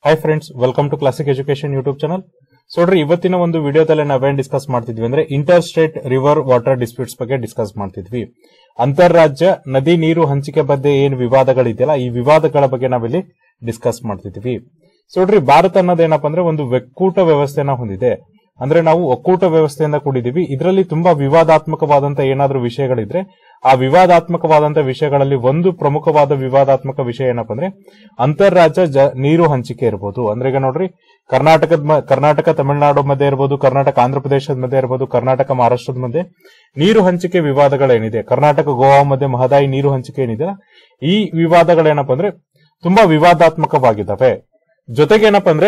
hi friends welcome to classic education YouTube channel so ನೋಡ್ರಿ ಇವತ್ತಿನ ಒಂದು ವಿಡಿಯೋದಲ್ಲಿ ನಾವೇನ್ ಡಿಸ್ಕಸ್ ಮಾಡ್ತಿದ್ವಿ ಅಂದ್ರೆ interstate river water disputes ಬಗ್ಗೆ ಡಿಸ್ಕಸ್ ಮಾಡ್ತಿದ್ವಿ ಅಂತಾರಾಜ್ಯ ನದಿ ನೀರು ಹಂಚಿಕೆ ಬಗ್ಗೆ ಏನ್ ವಿವಾದಗಳಿದೆಯಲ್ಲ ಈ ವಿವಾದಗಳ ಬಗ್ಗೆ ನಾವಿಲ್ಲಿ ಡಿಸ್ಕಸ್ ಮಾಡ್ತಿದ್ವಿ ಸೊ ನೋಡ್ರಿ ಭಾರತ ಅನ್ನೋದೇನಪ್ಪ ಅಂದ್ರೆ ಒಂದು ಒಕ್ಕೂಟ ವ್ಯವಸ್ಥೆನ ಹೊಂದಿದೆ ಅಂದ್ರೆ ನಾವು ಒಕ್ಕೂಟ ವ್ಯವಸ್ಥೆಯಿಂದ ಕೂಡಿದೀವಿ ಇದರಲ್ಲಿ ತುಂಬಾ ವಿವಾದಾತ್ಮಕವಾದಂತ ಏನಾದ್ರೂ ವಿಷಯಗಳಿದ್ರೆ ಆ ವಿವಾದಾತ್ಮಕವಾದಂತ ವಿಷಯಗಳಲ್ಲಿ ಒಂದು ಪ್ರಮುಖವಾದ ವಿವಾದಾತ್ಮಕ ವಿಷಯ ಏನಪ್ಪ ಅಂದ್ರೆ ಅಂತಾರಾಜ್ಯ ಜ- ನೀರು ಹಂಚಿಕೆ ಇರ್ಬೋದು ಅಂದ್ರೆ ಈಗ ನೋಡ್ರಿ ಕರ್ನಾಟಕದ ಮ- ಕರ್ನಾಟಕ ತಮಿಳುನಾಡು ಮಧ್ಯೆ ಇರ್ಬೋದು ಕರ್ನಾಟಕ ಆಂಧ್ರ ಪ್ರದೇಶದ ಮಧ್ಯೆ ಇರ್ಬೋದು ಕರ್ನಾಟಕ ಮಹಾರಾಷ್ಟ್ರದ ಮಧ್ಯೆ ನೀರು ಹಂಚಿಕೆ ವಿವಾದಗಳೇನಿದೆ ಕರ್ನಾಟಕ ಗೋವಾ ಮಧ್ಯೆ ಮಹದಾಯಿ ನೀರು ಹಂಚಿಕೆ ಏನಿದೆ ಈ ವಿವಾದಗಳೇನಪ್ಪ ಅಂದ್ರೆ ತುಂಬಾ ವಿವಾದಾತ್ಮಕವಾಗಿದ್ದಾವೆ ಜೊತೆಗೆ ಏನಪ್ಪ ಅಂದ್ರೆ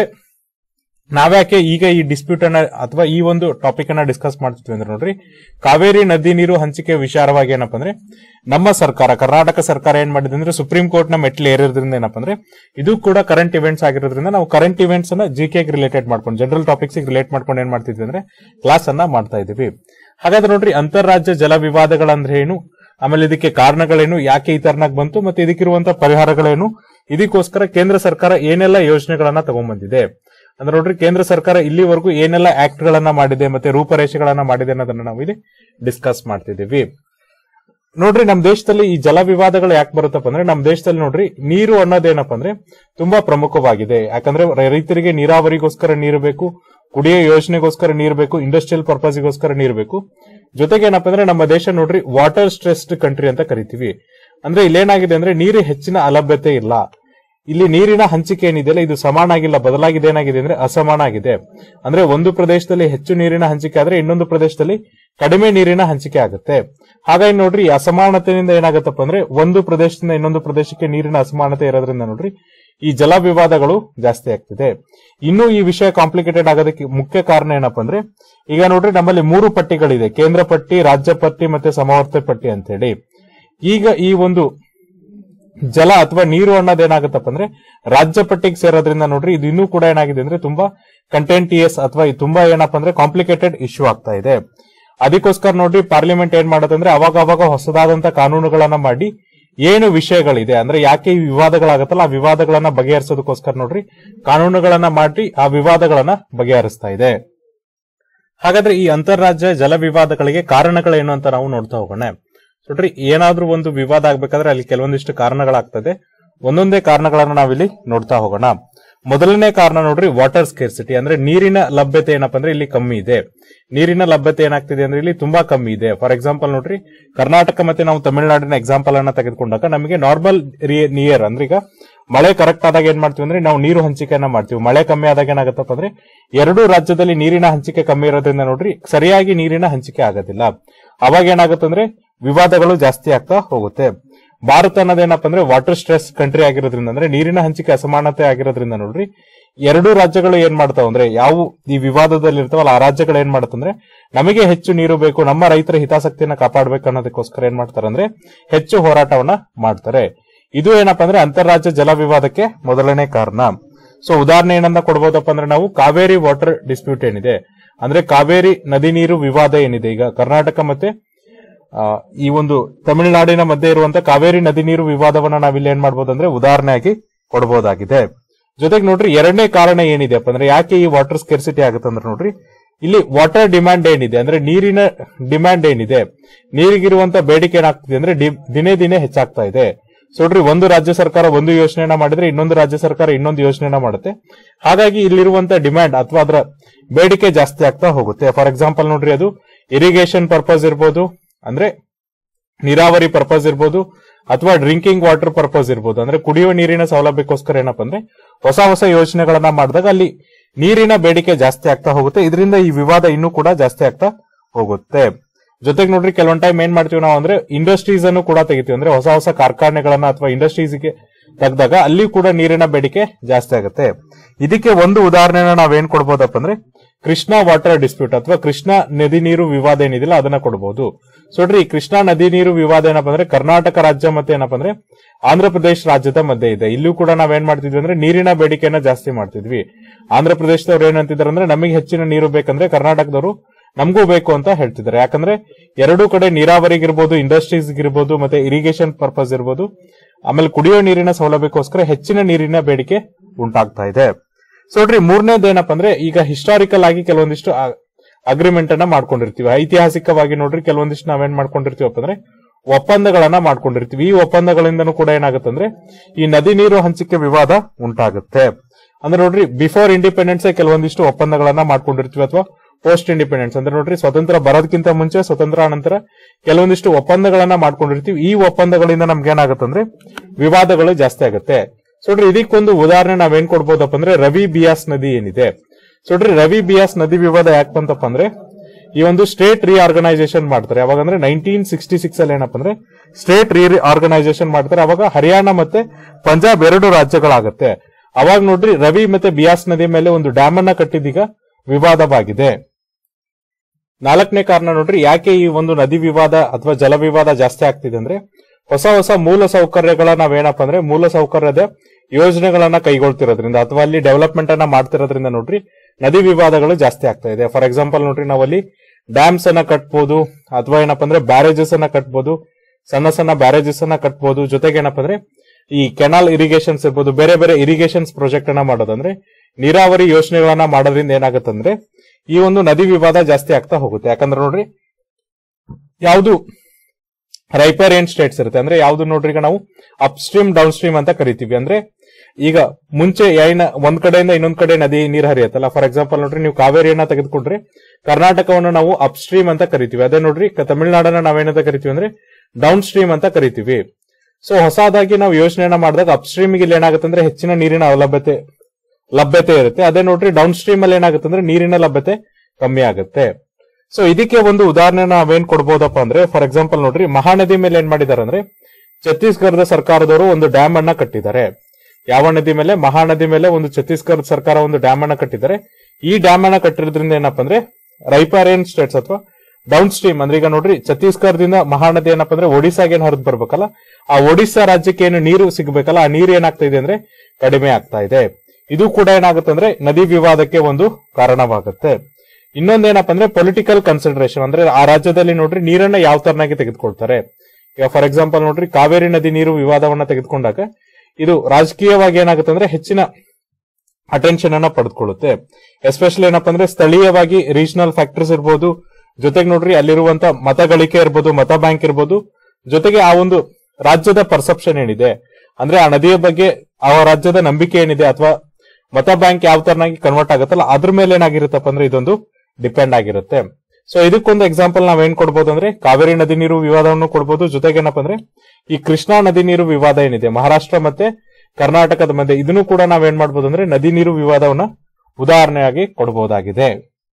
ನಾವ್ಯಾಕೆ ಈಗ ಈ ಡಿಸ್ಪ್ಯೂಟ್ ಅನ್ನ ಅಥವಾ ಈ ಒಂದು ಟಾಪಿಕ್ ಅನ್ನ ಡಿಸ್ಕಸ್ ಮಾಡ್ತಿದ್ವಿ ಅಂದ್ರೆ ನೋಡ್ರಿ ಕಾವೇರಿ ನದಿ ನೀರು ಹಂಚಿಕೆ ವಿಚಾರವಾಗಿ ಏನಪ್ಪ ಅಂದ್ರೆ ನಮ್ಮ ಸರ್ಕಾರ ಕರ್ನಾಟಕ ಸರ್ಕಾರ ಏನ್ ಮಾಡಿದೆ ಅಂದ್ರೆ ಸುಪ್ರೀಂ ಕೋರ್ಟ್ ನ ಮೆಟ್ಲು ಏರಿರೋದ್ರಿಂದ ಏನಪ್ಪ ಅಂದ್ರೆ ಇದು ಕೂಡ ಕರೆಂಟ್ ಇವೆಂಟ್ಸ್ ಆಗಿರೋದ್ರಿಂದ ನಾವು ಕರೆಂಟ್ ಇವೆಂಟ್ಸ್ ಅನ್ನ ಜಿ ಕೆ ರಿಲೇಟೆಡ್ ಮಾಡ್ಕೊಂಡು ಜನರಲ್ ಟಾಪಿಕ್ಸ್ ರಿಲೇಟ್ ಮಾಡ್ಕೊಂಡು ಏನ್ ಮಾಡ್ತಿದ್ವಿ ಅಂದ್ರೆ ಕ್ಲಾಸ್ ಅನ್ನ ಮಾಡ್ತಾ ಇದೀವಿ ಹಾಗಾದ್ರೆ ನೋಡ್ರಿ ಅಂತಾರಾಜ್ಯ ಜಲ ವಿವಾದಗಳಂದ್ರೆ ಏನು ಆಮೇಲೆ ಇದಕ್ಕೆ ಕಾರಣಗಳೇನು ಯಾಕೆ ಈ ತರನಾಗ್ ಬಂತು ಮತ್ತೆ ಇದಕ್ಕಿರುವಂತಹ ಪರಿಹಾರಗಳೇನು ಇದಕ್ಕೋಸ್ಕರ ಕೇಂದ್ರ ಸರ್ಕಾರ ಏನೆಲ್ಲ ಯೋಜನೆಗಳನ್ನ ತಗೊಂಡ್ಬಂದಿದೆ ಅಂದ್ರೆ ನೋಡ್ರಿ ಕೇಂದ್ರ ಸರ್ಕಾರ ಇಲ್ಲಿವರೆಗೂ ಏನೆಲ್ಲ ಆಕ್ಟ್ ಗಳನ್ನ ಮಾಡಿದೆ ಮತ್ತೆ ರೂಪರೇಷೆಗಳನ್ನ ಮಾಡಿದೆ ಅನ್ನೋದನ್ನ ನಾವು ಇಲ್ಲಿ ಡಿಸ್ಕಸ್ ಮಾಡ್ತಿದ್ದೀವಿ ನೋಡ್ರಿ ನಮ್ ದೇಶದಲ್ಲಿ ಈ ಜಲ ವಿವಾದಗಳು ಯಾಕೆ ಬರುತ್ತಪ್ಪ ಅಂದ್ರೆ ನಮ್ ದೇಶದಲ್ಲಿ ನೋಡ್ರಿ ನೀರು ಅನ್ನೋದೇನಪ್ಪ ಅಂದ್ರೆ ತುಂಬಾ ಪ್ರಮುಖವಾಗಿದೆ ಯಾಕಂದ್ರೆ ರೈತರಿಗೆ ನೀರಾವರಿಗೋಸ್ಕರ ನೀರು ಬೇಕು ಕುಡಿಯೋ ಯೋಜನೆಗೋಸ್ಕರ ನೀರು ಬೇಕು ಇಂಡಸ್ಟ್ರಿಯಲ್ ಪರ್ಪಸ್ಗೋಸ್ಕರ ನೀರು ಬೇಕು ಜೊತೆಗೆ ಏನಪ್ಪ ಅಂದ್ರೆ ನಮ್ಮ ದೇಶ ನೋಡ್ರಿ ವಾಟರ್ ಸ್ಟ್ರೆಸ್ಡ್ ಕಂಟ್ರಿ ಅಂತ ಕರಿತೀವಿ ಅಂದ್ರೆ ಇಲ್ಲೇನಾಗಿದೆ ಅಂದ್ರೆ ನೀರು ಹೆಚ್ಚಿನ ಅಲಭ್ಯತೆ ಇಲ್ಲ ಇಲ್ಲಿ ನೀರಿನ ಹಂಚಿಕೆ ಏನಿದೆಯಲ್ಲ ಇದು ಸಮಾನ ಆಗಿಲ್ಲ ಬದಲಾಗಿದೆ ಏನಾಗಿದೆ ಅಂದ್ರೆ ಅಸಮಾನ ಆಗಿದೆ ಅಂದ್ರೆ ಒಂದು ಪ್ರದೇಶದಲ್ಲಿ ಹೆಚ್ಚು ನೀರಿನ ಹಂಚಿಕೆ ಆದ್ರೆ ಇನ್ನೊಂದು ಪ್ರದೇಶದಲ್ಲಿ ಕಡಿಮೆ ನೀರಿನ ಹಂಚಿಕೆ ಆಗುತ್ತೆ ಹಾಗಾಗಿ ನೋಡ್ರಿ ಈ ಅಸಮಾನತೆಯಿಂದ ಏನಾಗತ್ತಪ್ಪ ಅಂದ್ರೆ ಒಂದು ಪ್ರದೇಶದಿಂದ ಇನ್ನೊಂದು ಪ್ರದೇಶಕ್ಕೆ ನೀರಿನ ಅಸಮಾನತೆ ಇರೋದ್ರಿಂದ ನೋಡ್ರಿ ಈ ಜಲ ವಿವಾದಗಳು ಜಾಸ್ತಿ ಆಗ್ತಿದೆ ಇನ್ನು ಈ ವಿಷಯ ಕಾಂಪ್ಲಿಕೇಟೆಡ್ ಆಗೋದಕ್ಕೆ ಮುಖ್ಯ ಕಾರಣ ಏನಪ್ಪಾ ಅಂದ್ರೆ ಈಗ ನೋಡ್ರಿ ನಮ್ಮಲ್ಲಿ ಮೂರು ಪಟ್ಟಿಗಳಿದೆ ಕೇಂದ್ರ ಪಟ್ಟಿ ರಾಜ್ಯ ಪಟ್ಟಿ ಮತ್ತೆ ಸಮವರ್ತಿ ಪಟ್ಟಿ ಅಂತ ಹೇಳಿ ಈಗ ಈ ಒಂದು ಜಲ ಅಥವಾ ನೀರು ಅನ್ನೋದೇನಾಗುತ್ತಪ್ಪ ಅಂದ್ರೆ ರಾಜ್ಯ ಪಟ್ಟಿಗೆ ಸೇರೋದ್ರಿಂದ ನೋಡ್ರಿ ಇದು ಇನ್ನೂ ಕೂಡ ಏನಾಗಿದೆ ಅಂದ್ರೆ ತುಂಬಾ ಕಂಟೆಂಟಿಯಸ್ ಅಥವಾ ಇದು ತುಂಬಾ ಏನಪ್ಪ ಅಂದ್ರೆ ಕಾಂಪ್ಲಿಕೇಟೆಡ್ ಇಶ್ಯೂ ಆಗ್ತಾ ಇದೆ ಅದಕ್ಕೋಸ್ಕರ ನೋಡ್ರಿ ಪಾರ್ಲಿಮೆಂಟ್ ಏನ್ ಮಾಡತ್ತಂದ್ರೆ ಅವಾಗ ಅವಾಗ ಹೊಸದಾದಂತ ಕಾನೂನುಗಳನ್ನ ಮಾಡಿ ಏನು ವಿಷಯಗಳಿದೆ ಅಂದ್ರೆ ಯಾಕೆ ಈ ವಿವಾದಗಳಾಗತ್ತಲ್ಲ ಆ ವಿವಾದಗಳನ್ನ ಬಗೆಹರಿಸೋದಕ್ಕೋಸ್ಕರ ನೋಡ್ರಿ ಕಾನೂನುಗಳನ್ನ ಮಾಡಿ ಆ ವಿವಾದಗಳನ್ನ ಬಗೆಹರಿಸ್ತಾ ಇದೆ ಹಾಗಾದ್ರೆ ಈ ಅಂತಾರಾಜ್ಯ ಜಲ ವಿವಾದಗಳಿಗೆ ಕಾರಣಗಳೇನು ಅಂತ ನಾವು ನೋಡ್ತಾ ಹೋಗೋಣ ನೋಡ್ರಿ ಏನಾದ್ರೂ ಒಂದು ವಿವಾದ ಆಗ್ಬೇಕಾದ್ರೆ ಅಲ್ಲಿ ಕೆಲವೊಂದಿಷ್ಟು ಕಾರಣಗಳಾಗ್ತದೆ ಒಂದೊಂದೇ ಕಾರಣಗಳನ್ನ ನಾವಿಲ್ಲಿ ನೋಡ್ತಾ ಹೋಗೋಣ ಮೊದಲನೇ ಕಾರಣ ನೋಡ್ರಿ ವಾಟರ್ ಸ್ಕೇರ್ಸಿಟಿ ಅಂದ್ರೆ ನೀರಿನ ಲಭ್ಯತೆ ಏನಪ್ಪ ಅಂದ್ರೆ ಇಲ್ಲಿ ಕಮ್ಮಿ ಇದೆ ನೀರಿನ ಲಭ್ಯತೆ ಏನಾಗ್ತಿದೆ ಅಂದ್ರೆ ಇಲ್ಲಿ ತುಂಬಾ ಕಮ್ಮಿ ಇದೆ ಫಾರ್ ಎಕ್ಸಾಂಪಲ್ ನೋಡ್ರಿ ಕರ್ನಾಟಕ ಮತ್ತೆ ನಾವು ತಮಿಳುನಾಡಿನ ಎಕ್ಸಾಂಪಲ್ ಅನ್ನ ತೆಗೆದುಕೊಂಡಾಗ ನಮಗೆ ನಾರ್ಮಲ್ ನಿಯರ್ ಅಂದ್ರೆ ಈಗ ಮಳೆ ಕರೆಕ್ಟ್ ಆದಾಗ ಏನ್ ಮಾಡ್ತೀವಿ ಅಂದ್ರೆ ನಾವು ನೀರು ಹಂಚಿಕೆಯನ್ನ ಮಾಡ್ತೀವಿ ಮಳೆ ಕಮ್ಮಿ ಆದಾಗ ಏನಾಗತ್ತಪ್ಪ ಅಂದ್ರೆ ಎರಡು ರಾಜ್ಯದಲ್ಲಿ ನೀರಿನ ಹಂಚಿಕೆ ಕಮ್ಮಿ ಇರೋದ್ರಿಂದ ನೋಡ್ರಿ ಸರಿಯಾಗಿ ನೀರಿನ ಹಂಚಿಕೆ ಆಗೋದಿಲ್ಲ ಅವಾಗ ಏನಾಗುತ್ತಂದ್ರೆ ವಿವಾದಗಳು ಜಾಸ್ತಿ ಆಗ್ತಾ ಹೋಗುತ್ತೆ ಭಾರತ ಅನ್ನೋದೇನಪ್ಪ ಅಂದ್ರೆ ವಾಟರ್ ಸ್ಟ್ರೆಸ್ ಕಂಟ್ರಿ ಆಗಿರೋದ್ರಿಂದ ಅಂದ್ರೆ ನೀರಿನ ಹಂಚಿಕೆ ಅಸಮಾನತೆ ಆಗಿರೋದ್ರಿಂದ ನೋಡ್ರಿ ಎರಡು ರಾಜ್ಯಗಳು ಏನ್ ಮಾಡ್ತಾವ ಅಂದ್ರೆ ಯಾವ ಈ ವಿವಾದದಲ್ಲಿ ಇರ್ತಾವಲ್ಲ ಆ ರಾಜ್ಯಗಳು ಏನ್ ಮಾಡುತ್ತಂದ್ರೆ ನಮಗೆ ಹೆಚ್ಚು ನೀರು ಬೇಕು ನಮ್ಮ ರೈತರ ಹಿತಾಸಕ್ತಿಯನ್ನ ಕಾಪಾಡಬೇಕು ಅನ್ನೋದಕ್ಕೋಸ್ಕರ ಏನ್ ಮಾಡ್ತಾರೆ ಅಂದ್ರೆ ಹೆಚ್ಚು ಹೋರಾಟವನ್ನ ಮಾಡ್ತಾರೆ ಇದು ಏನಪ್ಪಾ ಅಂದ್ರೆ ಅಂತಾರಾಜ್ಯ ಜಲ ವಿವಾದಕ್ಕೆ ಮೊದಲನೇ ಕಾರಣ ಸೊ ಉದಾಹರಣೆ ಏನನ್ನ ಕೊಡ್ಬೋದಪ್ಪ ಅಂದ್ರೆ ನಾವು ಕಾವೇರಿ ವಾಟರ್ ಡಿಸ್ಪ್ಯೂಟ್ ಏನಿದೆ ಅಂದ್ರೆ ಕಾವೇರಿ ನದಿ ನೀರು ವಿವಾದ ಏನಿದೆ ಈಗ ಕರ್ನಾಟಕ ಮತ್ತೆ ಆ, ಈ ಒಂದು ತಮಿಳುನಾಡಿನ ಮಧ್ಯೆ ಇರುವಂತ ಕಾವೇರಿ ನದಿ ನೀರು ವಿವಾದವನ್ನ ನಾವಿಲ್ಲಿ ಏನ್ ಮಾಡ್ಬೋದು ಅಂದ್ರೆ ಉದಾಹರಣೆಯಾಗಿ ಕೊಡಬಹುದಾಗಿದೆ ಜೊತೆಗೆ ನೋಡ್ರಿ ಎರಡನೇ ಕಾರಣ ಏನಿದೆ ಅಂದ್ರೆ ಯಾಕೆ ಈ ವಾಟರ್ ಸ್ಕೆರ್ಸಿಟಿ ಆಗುತ್ತೆ ಅಂದ್ರೆ ನೋಡ್ರಿ ಇಲ್ಲಿ ವಾಟರ್ ಡಿಮ್ಯಾಂಡ್ ಏನಿದೆ ಅಂದ್ರೆ ನೀರಿನ ಡಿಮ್ಯಾಂಡ್ ಏನಿದೆ ನೀರಿಗಿರುವಂತ ಬೇಡಿಕೆ ಏನಾಗ್ತಿದೆ ಅಂದ್ರೆ ಡಿ- ದಿನೇ ದಿನೇ ಹೆಚ್ಚಾಗ್ತಾ ಇದೆ ಸೊ ನೋಡ್ರಿ ಒಂದು ರಾಜ್ಯ ಸರ್ಕಾರ ಒಂದು ಯೋಜನೆಯನ್ನ ಮಾಡಿದ್ರೆ ಇನ್ನೊಂದು ರಾಜ್ಯ ಸರ್ಕಾರ ಇನ್ನೊಂದು ಯೋಜನೆಯನ್ನ ಮಾಡುತ್ತೆ ಹಾಗಾಗಿ ಇಲ್ಲಿರುವಂತ ಡಿಮ್ಯಾಂಡ್ ಅಥವಾ ಅದರ ಬೇಡಿಕೆ ಜಾಸ್ತಿ ಆಗ್ತಾ ಹೋಗುತ್ತೆ ಫಾರ್ ಎಕ್ಸಾಂಪಲ್ ನೋಡ್ರಿ ಅದು ಇರಿಗೇಷನ್ ಪರ್ಪಸ್ ಇರ್ಬೋದು ಅಂದ್ರೆ ನೀರಾವರಿ ಪರ್ಪಸ್ ಇರ್ಬೋದು ಅಥವಾ ಡ್ರಿಂಕಿಂಗ್ ವಾಟರ್ ಪರ್ಪಸ್ ಇರ್ಬೋದು ಅಂದ್ರೆ ಕುಡಿಯುವ ನೀರಿನ ಸೌಲಭ್ಯಕ್ಕೋಸ್ಕರ ಏನಪ್ಪ ಅಂದ್ರೆ ಹೊಸ ಹೊಸ ಯೋಜನೆಗಳನ್ನ ಮಾಡಿದಾಗ ಅಲ್ಲಿ ನೀರಿನ ಬೇಡಿಕೆ ಜಾಸ್ತಿ ಆಗ್ತಾ ಹೋಗುತ್ತೆ ಇದರಿಂದ ಈ ವಿವಾದ ಇನ್ನೂ ಕೂಡ ಜಾಸ್ತಿ ಆಗ್ತಾ ಹೋಗುತ್ತೆ ಜೊತೆಗೆ ನೋಡ್ರಿ ಕೆಲವೊಂದ್ ಟೈಮ್ ಏನ್ ಮಾಡ್ತೀವಿ ನಾವು ಅಂದ್ರೆ ಇಂಡಸ್ಟ್ರೀಸ್ ಅನ್ನು ಕೂಡ ತೆಗಿತೀವಿ ಅಂದ್ರೆ ಹೊಸ ಹೊಸ ಕಾರ್ಖಾನೆಗಳನ್ನ ಅಥವಾ ಇಂಡಸ್ಟ್ರೀಸ್ಗೆ ತೆಗೆದಾಗ ಅಲ್ಲಿ ಕೂಡ ನೀರಿನ ಬೇಡಿಕೆ ಜಾಸ್ತಿ ಆಗುತ್ತೆ ಇದಕ್ಕೆ ಒಂದು ಉದಾಹರಣೆನ ನಾವೇನ್ ಕೊಡ್ಬೋದಪ್ಪ ಅಂದ್ರೆ ಕೃಷ್ಣಾ ವಾಟರ್ ಡಿಸ್ಪ್ಯೂಟ್ ಅಥವಾ ಕೃಷ್ಣಾ ನದಿ ನೀರು ವಿವಾದ ಏನಿದಿಲ್ಲ ಅದನ್ನ ಕೊಡಬಹುದು ಸೊ ನೋಡ್ರಿ ಈ ಕೃಷ್ಣಾ ನದಿ ನೀರು ವಿವಾದ ಏನಪ್ಪ ಅಂದ್ರೆ ಕರ್ನಾಟಕ ರಾಜ್ಯ ಮತ್ತೆ ಏನಪ್ಪ ಅಂದ್ರೆ ಆಂಧ್ರ ಪ್ರದೇಶ ರಾಜ್ಯದ ಮಧ್ಯೆ ಇದೆ ಇಲ್ಲೂ ಕೂಡ ನಾವೇನ್ ಮಾಡ್ತಿದ್ವಿ ಅಂದ್ರೆ ನೀರಿನ ಬೇಡಿಕೆಯನ್ನ ಜಾಸ್ತಿ ಮಾಡ್ತಿದ್ವಿ ಆಂಧ್ರ ಪ್ರದೇಶದವ್ರು ಏನಂತಿದ್ದಾರೆ ಅಂದ್ರೆ ನಮಗೆ ಹೆಚ್ಚಿನ ನೀರು ಬೇಕಂದ್ರೆ ಕರ್ನಾಟಕದವರು ನಮಗೂ ಬೇಕು ಅಂತ ಹೇಳ್ತಿದ್ದಾರೆ ಯಾಕಂದ್ರೆ ಎರಡೂ ಕಡೆ ನೀರಾವರಿಗಿರ್ಬೋದು ಇಂಡಸ್ಟ್ರೀಸ್ ಇರ್ಬೋದು ಮತ್ತೆ ಇರಿಗೇಷನ್ ಪರ್ಪಸ್ ಇರ್ಬೋದು ಆಮೇಲೆ ಕುಡಿಯೋ ನೀರಿನ ಸೌಲಭ್ಯಕ್ಕೋಸ್ಕರ ಹೆಚ್ಚಿನ ನೀರಿನ ಬೇಡಿಕೆ ಉಂಟಾಗ್ತಾ ಇದೆ ಸೊ ನೋಡ್ರಿ ಮೂರನೇದು ಏನಪ್ಪಾ ಅಂದ್ರೆ ಈಗ ಹಿಸ್ಟಾರಿಕಲ್ ಆಗಿ ಕೆಲವೊಂದಿಷ್ಟು ಅಗ್ರಿಮೆಂಟ್ ಅನ್ನ ಮಾಡ್ಕೊಂಡಿರ್ತೀವಿ ಐತಿಹಾಸಿಕವಾಗಿ ನೋಡ್ರಿ ಕೆಲವೊಂದಿಷ್ಟು ನಾವೇನ್ ಮಾಡ್ಕೊಂಡಿರ್ತೀವಪ್ಪ ಅಂದ್ರೆ ಒಪ್ಪಂದಗಳನ್ನ ಮಾಡ್ಕೊಂಡಿರ್ತೀವಿ ಈ ಒಪ್ಪಂದಗಳಿಂದನೂ ಕೂಡ ಏನಾಗುತ್ತೆ ಅಂದ್ರೆ ಈ ನದಿ ನೀರು ಹಂಚಿಕೆ ವಿವಾದ ಉಂಟಾಗುತ್ತೆ ಅಂದ್ರೆ ನೋಡ್ರಿ ಬಿಫೋರ್ ಇಂಡಿಪೆಂಡೆನ್ಸ್ ಕೆಲವೊಂದಿಷ್ಟು ಒಪ್ಪಂದಗಳನ್ನ ಮಾಡ್ಕೊಂಡಿರ್ತೀವಿ ಅಥವಾ ಪೋಸ್ಟ್ ಇಂಡಿಪೆಂಡೆನ್ಸ್ ಅಂದ್ರೆ ನೋಡ್ರಿ ಸ್ವತಂತ್ರ ಬರೋದಕ್ಕಿಂತ ಮುಂಚೆ ಸ್ವತಂತ್ರ ಅನಂತರ ಕೆಲವೊಂದಿಷ್ಟು ಒಪ್ಪಂದಗಳನ್ನ ಮಾಡ್ಕೊಂಡಿರ್ತೀವಿ ಈ ಒಪ್ಪಂದಗಳಿಂದ ನಮ್ಗೆ ಏನಾಗುತ್ತೆ ಅಂದ್ರೆ ವಿವಾದಗಳು ಜಾಸ್ತಿ ಆಗುತ್ತೆ ಸೊ ನೋಡ್ರಿ ಇದಕ್ಕೊಂದು ಉದಾಹರಣೆ ನಾವೇನ್ ಕೊಡ್ಬೋದಪ್ಪ ಅಂದ್ರೆ ರವಿ ಬಿಯಾಸ್ ನದಿ ಏನಿದೆ ಸೊ ನೋಡ್ರಿ ರವಿ ಬಿಯಾಸ್ ನದಿ ವಿವಾದ ಯಾಕೆ ಬಂತಪ್ಪ ಅಂದ್ರೆ ಈ ಒಂದು ಸ್ಟೇಟ್ ರಿಆರ್ಗನೈಸೇಷನ್ ಮಾಡ್ತಾರೆ ಅವಾಗ ಅಂದ್ರೆ ನೈನ್ಟೀನ್ ಸಿಕ್ಸ್ಟಿ ಸಿಕ್ಸ್ ಅಲ್ಲಿ ಏನಪ್ಪ ಅಂದ್ರೆ ಸ್ಟೇಟ್ ರಿ ಆರ್ಗನೈಸೇಷನ್ ಮಾಡ್ತಾರೆ ಅವಾಗ ಹರಿಯಾಣ ಮತ್ತೆ ಪಂಜಾಬ್ ಎರಡು ರಾಜ್ಯಗಳಾಗತ್ತೆ ಅವಾಗ ನೋಡ್ರಿ ರವಿ ಮತ್ತೆ ಬಿಯಾಸ್ ನದಿ ಮೇಲೆ ಒಂದು ಡ್ಯಾಮ್ ಅನ್ನ ಕಟ್ಟಿದೀಗ ವಿವಾದವಾಗಿದೆ ನಾಲ್ಕನೇ ಕಾರಣ ನೋಡ್ರಿ ಯಾಕೆ ಈ ಒಂದು ನದಿ ವಿವಾದ ಅಥವಾ ಜಲ ವಿವಾದ ಜಾಸ್ತಿ ಆಗ್ತಿದೆ ಅಂದ್ರೆ ಹೊಸ ಹೊಸ ಮೂಲ ಸೌಕರ್ಯಗಳ ನಾವೇನಪ್ಪ ಅಂದ್ರೆ ಮೂಲ ಸೌಕರ್ಯದ ಯೋಜನೆಗಳನ್ನ ಕೈಗೊಳ್ತಿರೋದ್ರಿಂದ ಅಥವಾ ಅಲ್ಲಿ ಡೆವಲಪ್ಮೆಂಟ್ ಅನ್ನ ಮಾಡ್ತಿರೋದ್ರಿಂದ ನೋಡ್ರಿ ನದಿ ವಿವಾದಗಳು ಜಾಸ್ತಿ ಆಗ್ತಾ ಇದೆ ಫಾರ್ ಎಕ್ಸಾಂಪಲ್ ನೋಡ್ರಿ ನಾವಲ್ಲಿ ಡ್ಯಾಮ್ಸ್ ಅನ್ನ ಕಟ್ಬೋದು ಅಥವಾ ಏನಪ್ಪ ಅಂದ್ರೆ ಬ್ಯಾರೇಜಸ್ ಅನ್ನ ಕಟ್ಬೋದು ಸಣ್ಣ ಸಣ್ಣ ಬ್ಯಾರೇಜಸ್ ಅನ್ನ ಕಟ್ಬೋದು ಜೊತೆಗೆ ಏನಪ್ಪ ಅಂದ್ರೆ ಈ ಕೆನಾಲ್ ಇರಿಗೇಷನ್ಸ್ ಇರ್ಬೋದು ಬೇರೆ ಬೇರೆ ಇರಿಗೇಷನ್ಸ್ ಪ್ರಾಜೆಕ್ಟ್ ಅನ್ನ ಮಾಡೋದಂದ್ರೆ ನೀರಾವರಿ ಯೋಜನೆಗಳನ್ನ ಮಾಡೋದ್ರಿಂದ ಏನಾಗುತ್ತಂದ್ರೆ ಈ ಒಂದು ನದಿ ವಿವಾದ ಜಾಸ್ತಿ ಆಗ್ತಾ ಹೋಗುತ್ತೆ ಯಾಕಂದ್ರೆ ನೋಡ್ರಿ ಯಾವುದು ರೈಪೇರಿಯನ್ ಸ್ಟೇಟ್ಸ್ ಇರುತ್ತೆ ಅಂದ್ರೆ ಯಾವ್ದು ನೋಡ್ರಿ ಈಗ ನಾವು ಅಪ್ ಸ್ಟ್ರೀಮ್ ಡೌನ್ ಸ್ಟ್ರೀಮ್ ಅಂತ ಕರಿತೀವಿ ಅಂದ್ರೆ ಈಗ ಮುಂಚೆ ಏನ ಒಂದ್ ಕಡೆಯಿಂದ ಇನ್ನೊಂದ್ ಕಡೆ ನದಿ ನೀರ್ ಹರಿಯತ್ತಲ್ಲ ಫಾರ್ ಎಕ್ಸಾಂಪಲ್ ನೋಡ್ರಿ ನೀವು ಕಾವೇರಿಯನ್ನ ತೆಗೆದುಕೊಂಡ್ರೆ ಕರ್ನಾಟಕವನ್ನು ನಾವು ಅಪ್ ಸ್ಟ್ರೀಮ್ ಅಂತ ಕರಿತೀವಿ ಅದೇ ನೋಡ್ರಿ ಕ- ತಮಿಳ್ನಾಡನ್ನ ನಾವೇನಂತ ಕರಿತೀವಿ ಅಂದ್ರೆ ಡೌನ್ ಸ್ಟ್ರೀಮ್ ಅಂತ ಕರಿತೀವಿ ಸೊ ಹೊಸದಾಗಿ ನಾವು ಯೋಜನೆಯನ್ನ ಮಾಡಿದಾಗ ಅಪ್ ಸ್ಟ್ರೀಮ್ ಇಲ್ಲಿ ಏನಾಗುತ್ತೆ ಅಂದ್ರೆ ಹೆಚ್ಚಿನ ನೀರಿನ ಅವಲಭ್ಯತೆ ಲಭ್ಯತೆ ಇರುತ್ತೆ ಅದೇ ನೋಡ್ರಿ ಡೌನ್ ಸ್ಟ್ರೀಮ್ ಅಲ್ಲಿ ಏನಾಗುತ್ತೆ ಅಂದ್ರೆ ನೀರಿನ ಲಭ್ಯತೆ ಕಮ್ಮಿ ಆಗುತ್ತೆ ಸೊ ಇದಕ್ಕೆ ಒಂದು ಉದಾಹರಣೆ ನಾವೇನ್ ಕೊಡ್ಬೋದಪ್ಪ ಅಂದ್ರೆ ಫಾರ್ ಎಕ್ಸಾಂಪಲ್ ನೋಡ್ರಿ ಮಹಾನದಿ ಮೇಲೆ ಏನ್ ಮಾಡಿದಾರೆ ಅಂದ್ರೆ ಛತ್ತೀಸ್ಗಢದ ಸರ್ಕಾರದವರು ಒಂದು ಡ್ಯಾಮ್ ಅನ್ನ ಕಟ್ಟಿದ್ದಾರೆ ಯಾವ ನದಿ ಮೇಲೆ ಮಹಾನದಿ ಮೇಲೆ ಒಂದು ಛತ್ತೀಸ್ಗಢ ಸರ್ಕಾರ ಒಂದು ಡ್ಯಾಮ್ ಅನ್ನ ಕಟ್ಟಿದ್ದಾರೆ ಈ ಡ್ಯಾಮ್ ಅನ್ನ ಕಟ್ಟಿರೋದ್ರಿಂದ ಏನಪ್ಪಾ ಅಂದ್ರೆ ರೈಪಾರಿಯನ್ ಸ್ಟೇಟ್ಸ್ ಅಥವಾ ಡೌನ್ ಸ್ಟ್ರೀಮ್ ಅಂದ್ರೆ ಈಗ ನೋಡ್ರಿ ಛತ್ತೀಸ್ಗಢದಿಂದ ಮಹಾನದಿ ಏನಪ್ಪಾ ಅಂದ್ರೆ ಒಡಿಸಾಗೆ ಏನ್ ಹರಿದು ಬರ್ಬೇಕಲ್ಲ ಆ ಒಡಿಶಾ ರಾಜ್ಯಕ್ಕೆ ಏನು ನೀರು ಸಿಗ್ಬೇಕಲ್ಲ ಆ ನೀರು ಏನಾಗ್ತಾ ಇದೆ ಅಂದ್ರೆ ಕಡಿಮೆ ಆಗ್ತಾ ಇದೆ ಇದು ಕೂಡ ಏನಾಗುತ್ತೆ ಅಂದ್ರೆ ನದಿ ವಿವಾದಕ್ಕೆ ಒಂದು ಕಾರಣವಾಗುತ್ತೆ ಇನ್ನೊಂದೇನಪ್ಪ ಅಂದ್ರೆ ಪೊಲಿಟಿಕಲ್ ಕನ್ಸಿಡರೇಷನ್ ಅಂದ್ರೆ ಆ ರಾಜ್ಯದಲ್ಲಿ ನೋಡ್ರಿ ನೀರನ್ನ ಯಾವ ತರನಾಗಿ ತೆಗೆದುಕೊಳ್ತಾರೆ ಈಗ ಫಾರ್ ಎಕ್ಸಾಂಪಲ್ ನೋಡ್ರಿ ಕಾವೇರಿ ನದಿ ನೀರು ವಿವಾದವನ್ನ ತೆಗೆದುಕೊಂಡಾಗ ಇದು ರಾಜಕೀಯವಾಗಿ ಏನಾಗುತ್ತೆ ಅಂದ್ರೆ ಹೆಚ್ಚಿನ ಅಟೆನ್ಷನ್ ಅನ್ನ ಪಡೆದುಕೊಳ್ಳುತ್ತೆ ಎಸ್ಪೆಷಲಿ ಏನಪ್ಪಾ ಅಂದ್ರೆ ಸ್ಥಳೀಯವಾಗಿ ರೀಜನಲ್ ಫ್ಯಾಕ್ಟರ್ಸ್ ಇರ್ಬೋದು ಜೊತೆಗೆ ನೋಡ್ರಿ ಅಲ್ಲಿರುವಂತ ಮತಗಳಿಕೆ ಇರ್ಬೋದು ಮತ ಬ್ಯಾಂಕ್ ಇರ್ಬೋದು ಜೊತೆಗೆ ಆ ಒಂದು ರಾಜ್ಯದ ಪರ್ಸೆಪ್ಷನ್ ಏನಿದೆ ಅಂದ್ರೆ ಆ ನದಿಯ ಬಗ್ಗೆ ಆ ರಾಜ್ಯದ ನಂಬಿಕೆ ಏನಿದೆ ಅಥವಾ ಮತ ಬ್ಯಾಂಕ್ ಯಾವ ತರನಾಗಿ ಕನ್ವರ್ಟ್ ಆಗುತ್ತಲ್ಲ ಅದ್ರ ಮೇಲೆ ಏನಾಗಿರುತ್ತಪ್ಪ ಅಂದ್ರೆ ಇದೊಂದು ಡಿಪೆಂಡ್ ಆಗಿರುತ್ತೆ ಸೊ ಇದಕ್ಕೊಂದು ಎಕ್ಸಾಂಪಲ್ ನಾವೇನ್ ಕೊಡ್ಬೋದು ಅಂದ್ರೆ ಕಾವೇರಿ ನದಿ ನೀರು ವಿವಾದವನ್ನು ಕೊಡ್ಬೋದು ಜೊತೆಗೆ ಏನಪ್ಪಾ ಅಂದ್ರೆ ಈ ಕೃಷ್ಣಾ ನದಿ ನೀರು ವಿವಾದ ಏನಿದೆ ಮಹಾರಾಷ್ಟ್ರ ಮತ್ತೆ ಕರ್ನಾಟಕದ ಮಧ್ಯೆ ಇದನ್ನು ಕೂಡ ನಾವೇನ್ ಮಾಡ್ಬೋದು ಅಂದ್ರೆ ನದಿ ನೀರು ವಿವಾದವನ್ನ ಉದಾಹರಣೆಯಾಗಿ ಕೊಡಬಹುದಾಗಿದೆ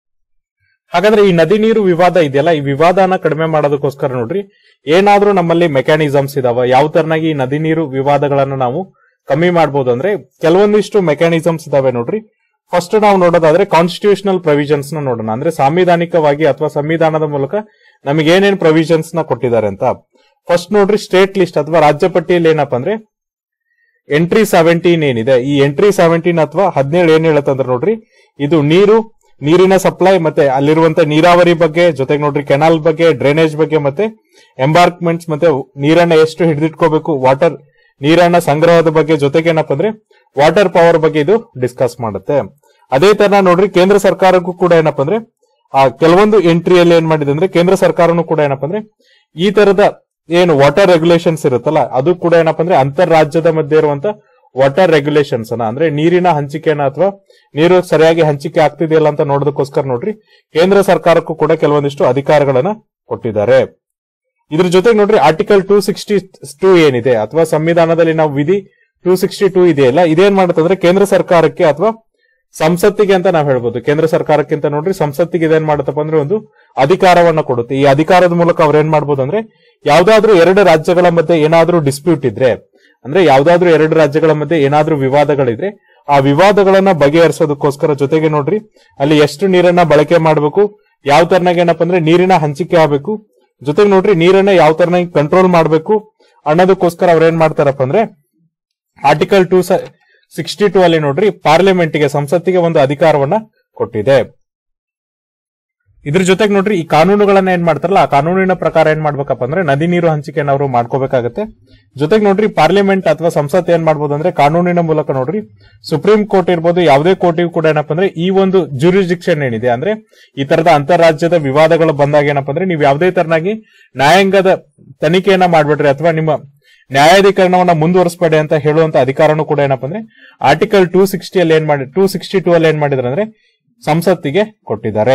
ಹಾಗಾದ್ರೆ ಈ ನದಿ ನೀರು ವಿವಾದ ಇದೆಯಲ್ಲ ಈ ವಿವಾದನ ಕಡಿಮೆ ಮಾಡೋದಕ್ಕೋಸ್ಕರ ನೋಡ್ರಿ ಏನಾದ್ರೂ ನಮ್ಮಲ್ಲಿ ಮೆಕ್ಯಾನಿಸಮ್ಸ್ ಇದಾವ ಯಾವ ತರನಾಗಿ ಈ ನದಿ ನೀರು ವಿವಾದಗಳನ್ನ ನಾವು ಕಮ್ಮಿ ಮಾಡಬಹುದು ಅಂದ್ರೆ ಕೆಲವೊಂದಿಷ್ಟು ಮೆಕ್ಯಾನಿಸಮ್ಸ್ ಇದಾವೆ ನೋಡ್ರಿ ಫಸ್ಟ್ ನಾವು ನೋಡೋದಾದ್ರೆ ಕಾನ್ಸ್ಟಿಟ್ಯೂಷನಲ್ ಪ್ರೊವಿಷನ್ಸ್ ನ ನೋಡೋಣ ಅಂದ್ರೆ ಸಾಂವಿಧಾನಿಕವಾಗಿ ಅಥವಾ ಸಂವಿಧಾನದ ಮೂಲಕ ನಮಗೆ ಏನೇನ್ ಪ್ರೊವಿಷನ್ಸ್ ನ ಕೊಟ್ಟಿದ್ದಾರೆ ಅಂತ ಫಸ್ಟ್ ನೋಡ್ರಿ ಸ್ಟೇಟ್ ಲಿಸ್ಟ್ ಅಥವಾ ರಾಜ್ಯ ಪಟ್ಟಿಯಲ್ಲಿ ಏನಪ್ಪಾ ಅಂದ್ರೆ ಎಂಟ್ರಿ ಸೆವೆಂಟೀನ್ ಏನಿದೆ ಈ ಎಂಟ್ರಿ ಸೆವೆಂಟೀನ್ ಅಥವಾ ಹದಿನೇಳು ಏನ್ ಹೇಳುತ್ತಂದ್ರೆ ನೋಡ್ರಿ ಇದು ನೀರು ನೀರಿನ ಸಪ್ಲೈ ಮತ್ತೆ ಅಲ್ಲಿರುವಂತ ನೀರಾವರಿ ಬಗ್ಗೆ ಜೊತೆಗೆ ನೋಡ್ರಿ ಕೆನಾಲ್ ಬಗ್ಗೆ ಡ್ರೈನೇಜ್ ಬಗ್ಗೆ ಮತ್ತೆ ಎಂಬಾರ್ಕ್ಮೆಂಟ್ಸ್ ಮತ್ತೆ ನೀರನ್ನ ಎಷ್ಟು ಹಿಡಿದಿಟ್ಕೋಬೇಕು ವಾಟರ್ ನೀರನ್ನ ಸಂಗ್ರಹದ ಬಗ್ಗೆ ಜೊತೆಗೆ ಏನಪ್ಪಾ ಅಂದ್ರೆ ವಾಟರ್ ಪವರ್ ಬಗ್ಗೆ ಇದು ಡಿಸ್ಕಸ್ ಮಾಡುತ್ತೆ ಅದೇ ತರ ನೋಡ್ರಿ ಕೇಂದ್ರ ಸರ್ಕಾರಕ್ಕೂ ಕೂಡ ಏನಪ್ಪಾ ಅಂದ್ರೆ ಆ ಕೆಲವೊಂದು ಎಂಟ್ರಿಯಲ್ಲಿ ಏನ್ ಮಾಡಿದೆ ಅಂದ್ರೆ ಕೇಂದ್ರ ಸರ್ಕಾರನು ಕೂಡ ಏನಪ್ಪಾ ಅಂದ್ರೆ ಈ ತರದ ಏನು ವಾಟರ್ ರೆಗ್ಯುಲೇಷನ್ಸ್ ಇರುತ್ತಲ್ಲ ಅದು ಕೂಡ ಏನಪ್ಪಾ ಅಂದ್ರೆ ಅಂತರ್ ರಾಜ್ಯದ ಮಧ್ಯೆ ಇರುವಂತ ವಾಟರ್ ರೆಗ್ಯುಲೇಷನ್ಸ್ ಅನ್ನ ಅಂದ್ರೆ ನೀರಿನ ಹಂಚಿಕೆನ ಅಥವಾ ನೀರು ಸರಿಯಾಗಿ ಹಂಚಿಕೆ ಆಗ್ತಿದೆಯಲ್ಲ ಅಂತ ನೋಡೋದಕ್ಕೋಸ್ಕರ ನೋಡ್ರಿ ಕೇಂದ್ರ ಸರ್ಕಾರಕ್ಕೂ ಕೂಡ ಕೆಲವೊಂದಿಷ್ಟು ಅಧಿಕಾರಗಳನ್ನ ಕೊಟ್ಟಿದ್ದಾರೆ ಇದ್ರ ಜೊತೆಗೆ ನೋಡ್ರಿ ಆರ್ಟಿಕಲ್ ಟೂ ಸಿಕ್ಸ್ಟಿ ಟೂ ಏನಿದೆ ಅಥವಾ ಸಂವಿಧಾನದಲ್ಲಿ ನಾವು ವಿಧಿ ಟೂ ಸಿಕ್ಸ್ಟಿ ಟೂ ಇದೆಯಲ್ಲ ಇದೇನ್ ಮಾಡುತ್ತಂದ್ರೆ ಕೇಂದ್ರ ಸರ್ಕಾರಕ್ಕೆ ಅಥವಾ ಸಂಸತ್ತಿಗೆ ಅಂತ ನಾವು ಹೇಳ್ಬೋದು ಕೇಂದ್ರ ಸರ್ಕಾರಕ್ಕಿಂತ ನೋಡ್ರಿ ಸಂಸತ್ತಿಗೆ ಇದೇನ್ ಮಾಡುತ್ತಪ್ಪ ಅಂದ್ರೆ ಒಂದು ಅಧಿಕಾರವನ್ನ ಕೊಡುತ್ತೆ ಈ ಅಧಿಕಾರದ ಮೂಲಕ ಅವ್ರು ಏನ್ ಮಾಡ್ಬೋದು ಅಂದ್ರೆ ಯಾವ್ದಾದ್ರೂ ಎರಡು ರಾಜ್ಯಗಳ ಮಧ್ಯೆ ಏನಾದ್ರೂ ಡಿಸ್ಪ್ಯೂಟ್ ಇದ್ರೆ ಅಂದ್ರೆ ಯಾವ್ದಾದ್ರೂ ಎರಡು ರಾಜ್ಯಗಳ ಮಧ್ಯೆ ಏನಾದ್ರೂ ವಿವಾದಗಳಿದ್ರೆ ಆ ವಿವಾದಗಳನ್ನ ಬಗೆಹರಿಸೋದಕ್ಕೋಸ್ಕರ ಜೊತೆಗೆ ನೋಡ್ರಿ ಅಲ್ಲಿ ಎಷ್ಟು ನೀರನ್ನ ಬಳಕೆ ಮಾಡಬೇಕು ಯಾವ ತರನಾಗ ಏನಪ್ಪಾ ಅಂದ್ರೆ ನೀರಿನ ಹಂಚಿಕೆ ಆಗಬೇಕು ಜೊತೆಗೆ ನೋಡ್ರಿ ನೀರನ್ನ ಯಾವ ತರನಾಗಿ ಕಂಟ್ರೋಲ್ ಮಾಡಬೇಕು ಅನ್ನೋದಕ್ಕೋಸ್ಕರ ಅವ್ರ ಏನ್ ಮಾಡ್ತಾರಪ್ಪ ಅಂದ್ರೆ ಆರ್ಟಿಕಲ್ ಟೂ ಸಿಕ್ಸ್ಟಿ ಟೂ ಅಲ್ಲಿ ನೋಡ್ರಿ ಪಾರ್ಲಿಮೆಂಟ್ಗೆ ಸಂಸತ್ತಿಗೆ ಒಂದು ಅಧಿಕಾರವನ್ನ ಕೊಟ್ಟಿದೆ ಇದ್ರ ಜೊತೆಗೆ ನೋಡ್ರಿ ಈ ಕಾನೂನುಗಳನ್ನ ಏನ್ ಮಾಡ್ತಾರಲ್ಲ ಆ ಕಾನೂನಿನ ಪ್ರಕಾರ ಏನ್ ಮಾಡ್ಬೇಕಪ್ಪ ಅಂದ್ರೆ ನದಿ ನೀರು ಹಂಚಿಕೆಯನ್ನು ಅವರು ಮಾಡ್ಕೋಬೇಕಾಗತ್ತೆ ಜೊತೆಗೆ ನೋಡ್ರಿ ಪಾರ್ಲಿಮೆಂಟ್ ಅಥವಾ ಸಂಸತ್ ಏನ್ ಮಾಡ್ಬೋದು ಅಂದ್ರೆ ಕಾನೂನಿನ ಮೂಲಕ ನೋಡ್ರಿ ಸುಪ್ರೀಂ ಕೋರ್ಟ್ ಇರ್ಬೋದು ಯಾವುದೇ ಕೋರ್ಟಿಗೂ ಕೂಡ ಏನಪ್ಪ ಅಂದ್ರೆ ಈ ಒಂದು ಜೂರಿಸ್ಡಿಕ್ಷನ್ ಏನಿದೆ ಅಂದ್ರೆ ಈ ತರದ ಅಂತಾರಾಜ್ಯದ ವಿವಾದಗಳು ಬಂದಾಗ ಏನಪ್ಪ ಅಂದ್ರೆ ನೀವು ಯಾವುದೇ ತರನಾಗಿ ನ್ಯಾಯಾಂಗದ ತನಿಖೆಯನ್ನ ಮಾಡ್ಬಿಡ್ರಿ ಅಥವಾ ನಿಮ್ಮ ನ್ಯಾಯಾಧೀಕರಣವನ್ನ ಮುಂದುವರಿಸಬೇಡಿ ಅಂತ ಹೇಳುವಂತ ಅಧಿಕಾರನೂ ಕೂಡ ಏನಪ್ಪ ಅಂದ್ರೆ ಆರ್ಟಿಕಲ್ ಟೂ ಸಿಕ್ಸ್ಟಿಯಲ್ಲಿ ಏನ್ ಮಾಡಿ ಟೂ ಸಿಕ್ಸ್ಟಿ ಟೂ ಅಲ್ಲಿ ಏನ್ ಮಾಡಿದ್ರೆ ಅಂದ್ರೆ ಸಂಸತ್ತಿಗೆ ಕೊಟ್ಟಿದ್ದಾರೆ